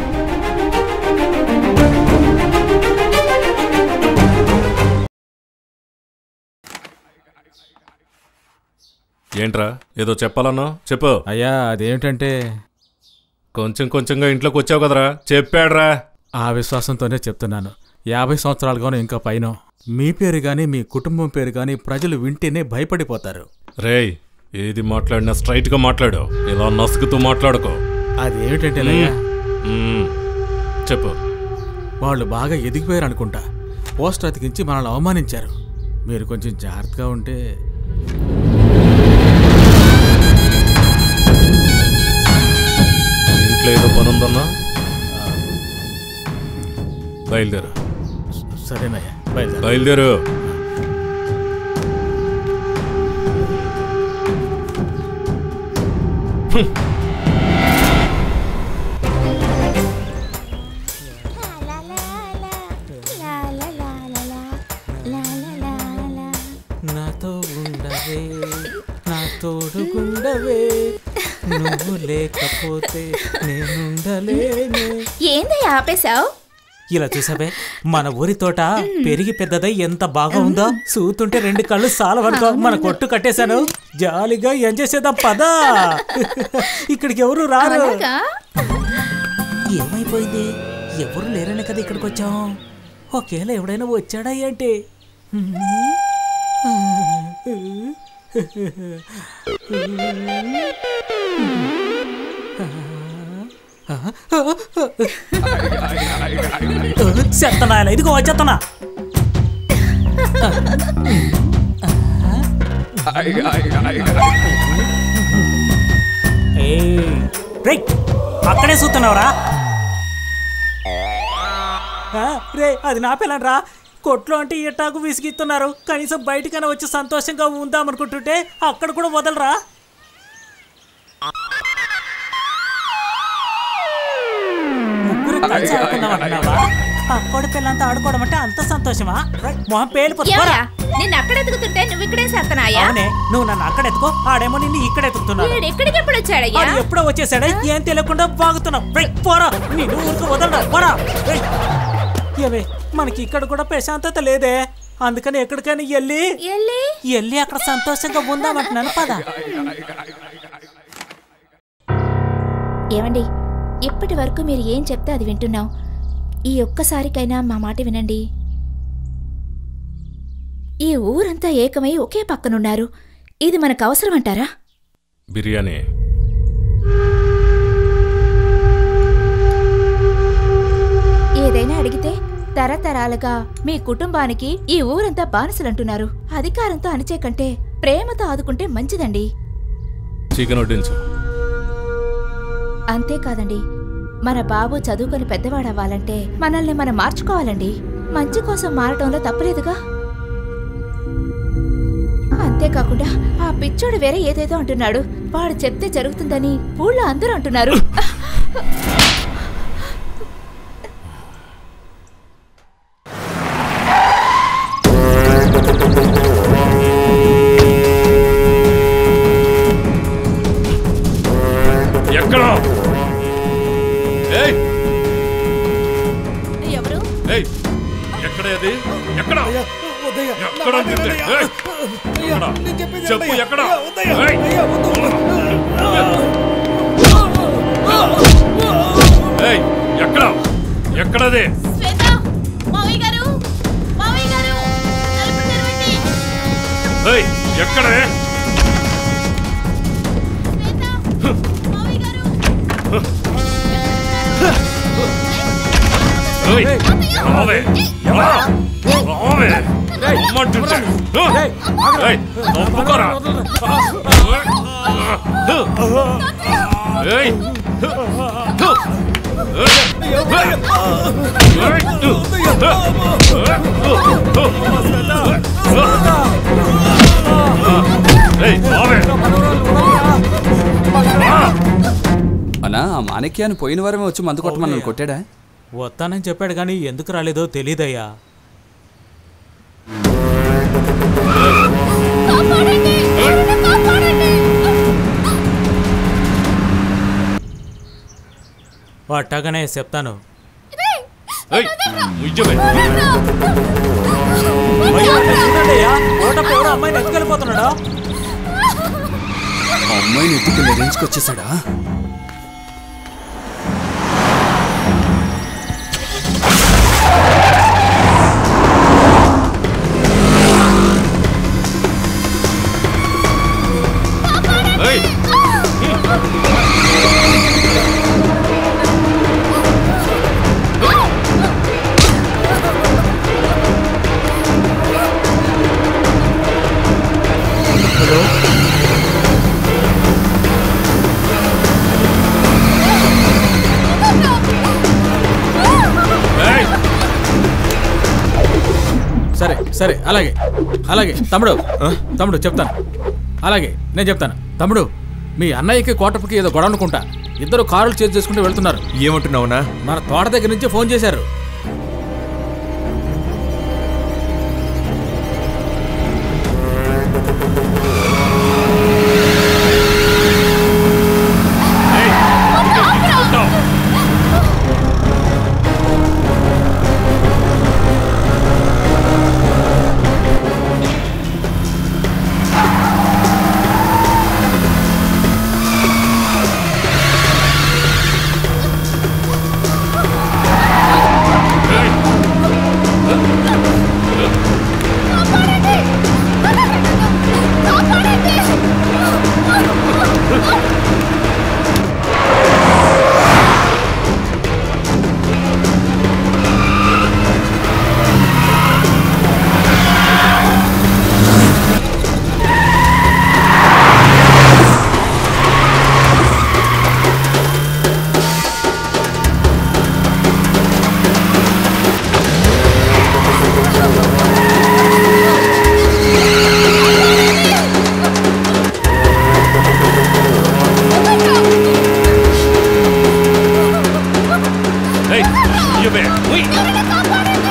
ఏంట్రా ఏదో చెప్పాలన్నా చెప్పు అయ్యా అదేమిటంటే కొంచెం కొంచెంగా ఇంట్లోకి వచ్చావు కదరా చెప్పాడ్రా ఆ విశ్వాసంతోనే చెప్తున్నాను యాభై సంవత్సరాలుగాను ఇంకా పైన మీ పేరు గాని మీ కుటుంబం పేరు గాని ప్రజలు వింటేనే భయపడిపోతారు రేయ్ ఏది మాట్లాడినా స్ట్రైట్ గా మాట్లాడు ఇలా నసుగుతూ మాట్లాడుకో అదేమిటంటే లయ్య మ్మ్. చెప్పు వాళ్ళు బాగా ఎదిగిపోయారు అనుకుంటా పోస్టర్ అతికించి మనల్ని అవమానించారు మీరు కొంచెం జాగ్రత్తగా ఉంటే ఇంట్లో ఏదో పని ఉందన్నా బయలుదేరు సరేనయ్యా బయలుదేరు బయలుదేరు నాతో ఉండవే నా తోడుగుండవే నువ్వు లేకపోతే నేనుండలేనే ఏంది ఆపేశావు ఇలా చూసావే మన ఊరి తోట పెరిగి పెద్దదై ఎంత బాగా ఉందో చూతుంటే రెండు కళ్ళు సాలవనుకో మన కొట్టు కట్టేశాను జాలీగా ఎంజాయ్ చేద్దాం పదా ఇక్కడికి ఎవరు రారు అలాగా? ఏమైపోయింది ఎవరు లేరనే కదా ఇక్కడికి వచ్చాం ఒకేలా ఎవడైనా వచ్చాడా ఏంటి చెత్తనాయల ఇదిగో వచ్చేత్తనా ఏయ్, రేయ్, అక్కడే చూస్తున్నావురా ఆ, రే అది నా పిల్లరా కొట్లో అంటే ఇట్టాకు విసిగిస్తున్నారు కనీసం బయటికైనా వచ్చి సంతోషంగా ఉందామనుకుంటుంటే అక్కడ కూడా వదలరా ముగ్గురు కలిసి ఆడుకుందామంటున్నావా అక్కడ పిల్లంతా ఆడుకోవడం అంటే అంత సంతోషమా రే, మొహం పేలిపోతుంది ఏమయ్యా? నిన్ను అక్కడ ఎదుగుతుంటే నువ్వు ఇక్కడే చేస్తున్నాయా అవునే నువ్వు నన్ను అక్కడ ఎత్తుకో ఆడేమో నిన్ను ఇక్కడ ఎత్తుకుతున్నాడు వీడు ఎక్కడికి ఎప్పుడు వచ్చాడయ్యా ఆడు ఎప్పుడో వచ్చేసాడా ఏం తెలియకుండా బాగుతున్నావు రేయ్, పోరా నేను ఊరికి వదలరా పోరా రేయ్. ఏవే మనకి ఇక్కడ కూడా ప్రశాంతత లేదే అందుకని ఎక్కడికైనా వెళ్ళి వెళ్ళి వెళ్ళి అక్కడ సంతోషంగా ఉందామంటున్నాను పద ఏమండి ఇప్పటి వరకు మీరు ఏం చెప్తే అది వింటున్నాం ఈ ఒక్కసారికైనా మా మాట వినండి ఈ ఊరంతా ఏకమై ఒకే పక్కనున్నారు ఇది మనకు అవసరం అంటారా బిర్యానీ ఏదైనా అడిగితే తరతరాలుగా మీ కుటుంబానికి ఈ ఊరంతా బానిసలంటున్నారు అధికారంతో అణిచే కంటే ప్రేమతో ఆదుకుంటే మంచిదండి చికెన్ వడ్డించు అంతేకాదండి మన బాబు చదువుకొని పెద్దవాడవ్వాలంటే మనల్ని మనం మార్చుకోవాలండి మంచి కోసం మారటంలో తప్పలేదుగా అంతేకాకుండా ఆ పిచ్చోడు వేరే ఏదేదో అంటున్నాడు వాడు చెప్తే జరుగుతుందని ఊళ్ళో అందరూ అంటున్నారు ఎక్కడ ఏయ్ ఎవరు ఏయ్ ఎక్కడ అది ఎక్కడ ఎక్కడ అంటుంటే? ఏయ్! ఎక్కడ? చెప్పు ఎక్కడ ఏయ్! ఏయ్ ఎక్కడ ఎక్కడది ఏయ్ ఎక్కడే ఏయ్ రావే రా రావే రమ్మంటుంటే ఏయ్ తప్పుకోరా ఏయ్ ఏయ్ రావే అన్నా ఆ మాణిక్యాన్ని పోయిన వారమే వచ్చి మందు కొట్టమని కొట్టాడా వస్తానని చెప్పాడు కానీ ఎందుకు రాలేదో తెలీదయ్యా అట్టగానే చెప్తాను ఏయ్ ముయ్యవే అయ్యో, చూడండి అయ్యా, ఓటపు ఎవరో అమ్మాయిని ఎత్తుకెళ్ళిపోతున్నాడా ఆ అమ్మాయిని ఎత్తుకెళ్ళి రేంజ్కి వచ్చేసాడా ఏయ్ సరే అలాగే అలాగే తమ్ముడు తమ్ముడు చెప్తాను అలాగే నేను చెప్తాను తమ్ముడు మీ అన్నయ్యకి కోటప్పకి ఏదో గొడవ అనుకుంటా ఇద్దరు కారులు చేసి చేసుకుంటూ వెళ్తున్నారు ఏమంటున్నావునా మన తోట దగ్గర నుంచి ఫోన్ చేశారు Hey, you there. Wait.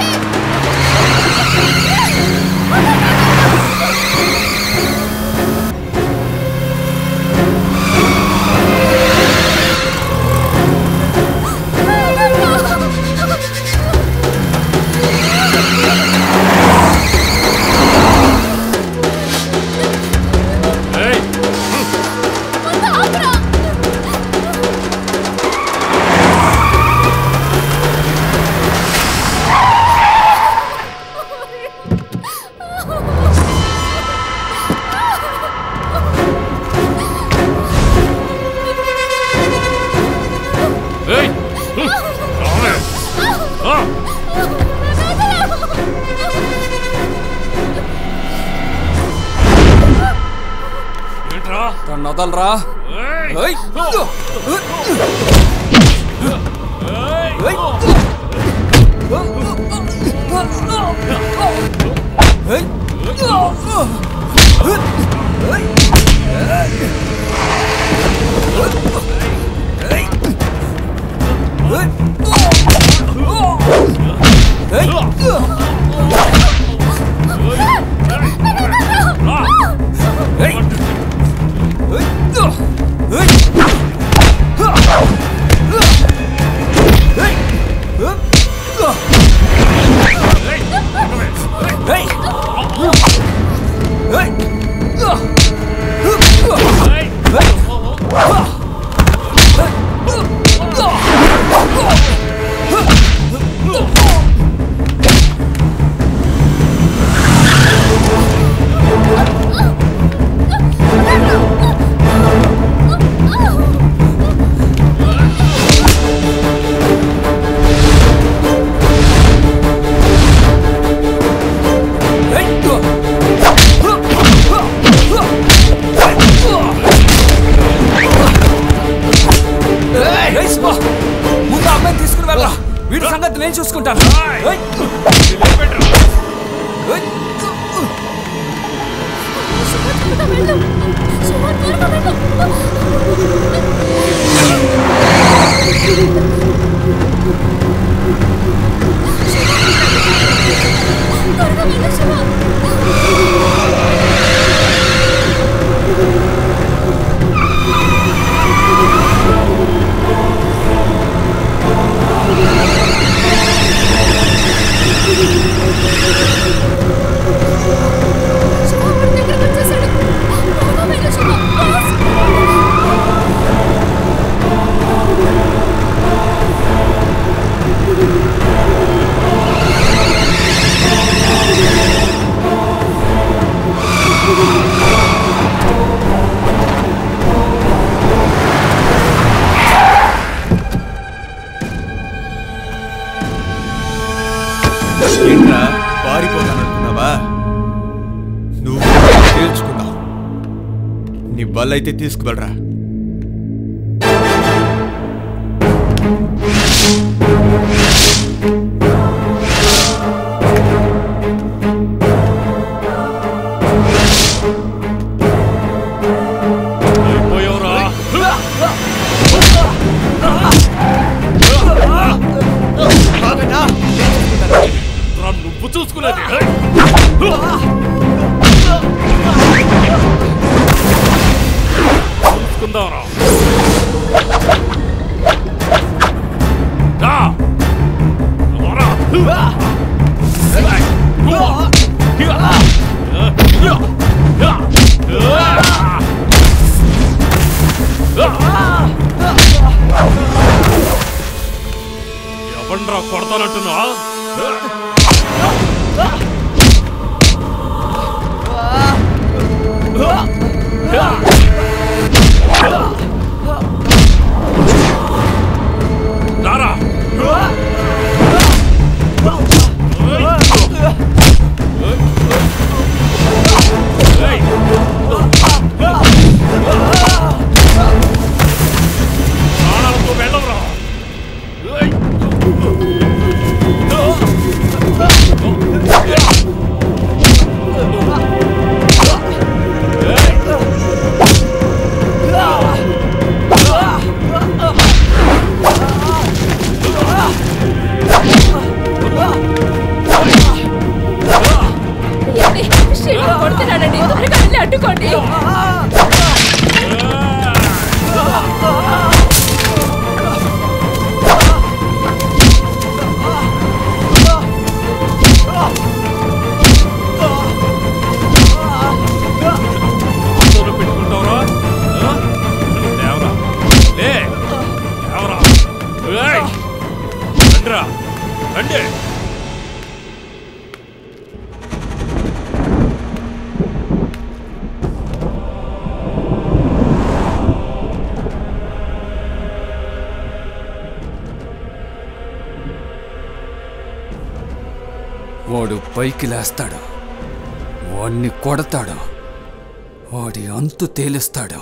Hey! తను వదలరా ఏయ్! ఏయ్ శివ! ముందు ఆ అమ్మాయిని తీసుకుని వెళ్ళరా వీడి సంగతి నేను చూసుకుంటాను ఏయ్! ఏయ్! ఏంట్రా పారిపోతాననుకున్నావా నువ్వు తేల్చుకున్నావు నీ బల్లైతే తీసుకువెళ్ళరా చూసుకునేది చూసుకుందాం రా రా ఎవండ్రా కొడతానంటున్నా రారా ప్రాణాలతో వెళ్ళవరా కొడుతున్నాడండి త్వరగా వెళ్ళి అడ్డుకోండి ఆటోలో పెట్టుకుంటావురా ఆ? లేవరా లే లేవరా ఏయ్! రండిరా రండి వాడు పైకి లేస్తాడు వాడిని కొడతాడు వాడి అంతు తేలుస్తాడు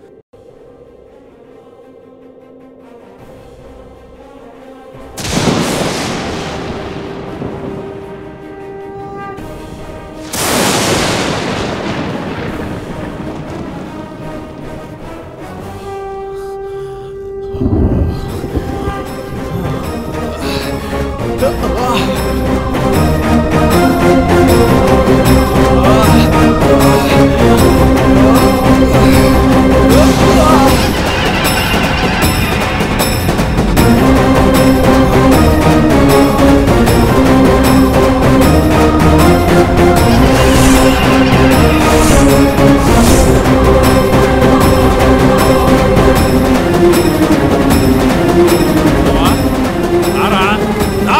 రారా రా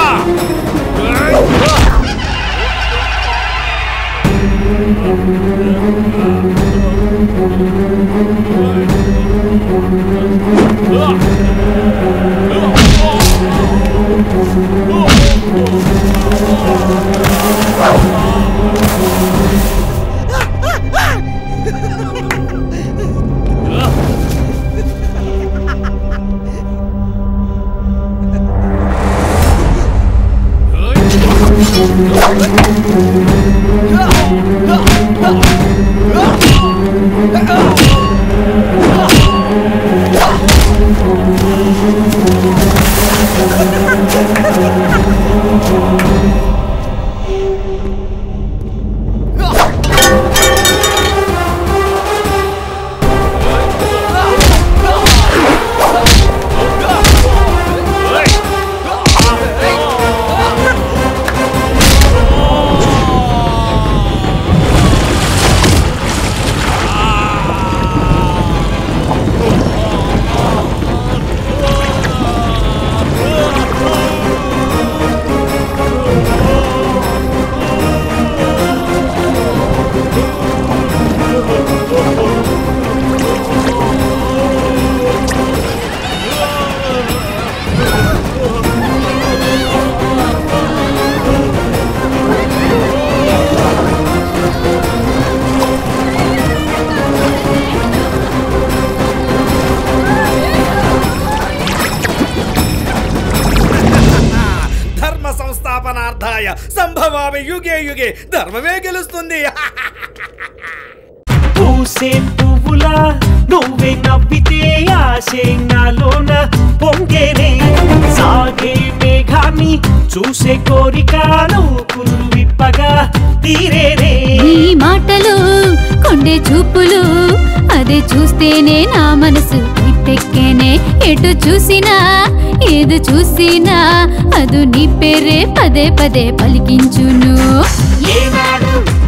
ధర్మ సంస్థాపనార్థాయ సంభవామి యుగే యుగే ధర్మమే గెలుస్తుంది పూసే పువ్వులా నువ్వే నవ్వితే ఆశే నాలోన పొంగేనే సాగే మేఘాన్ని చూసే కోరిక నువ్వు విప్పగా తీరేనే నీ మాటలు కొండే చూపులు అదే చూస్తేనే నా మనసు ఇట్టెక్కేనే ఎటు చూసినా ఏది చూసినా అదు నీ పేరే పదే పదే పలికించును ఏనాడు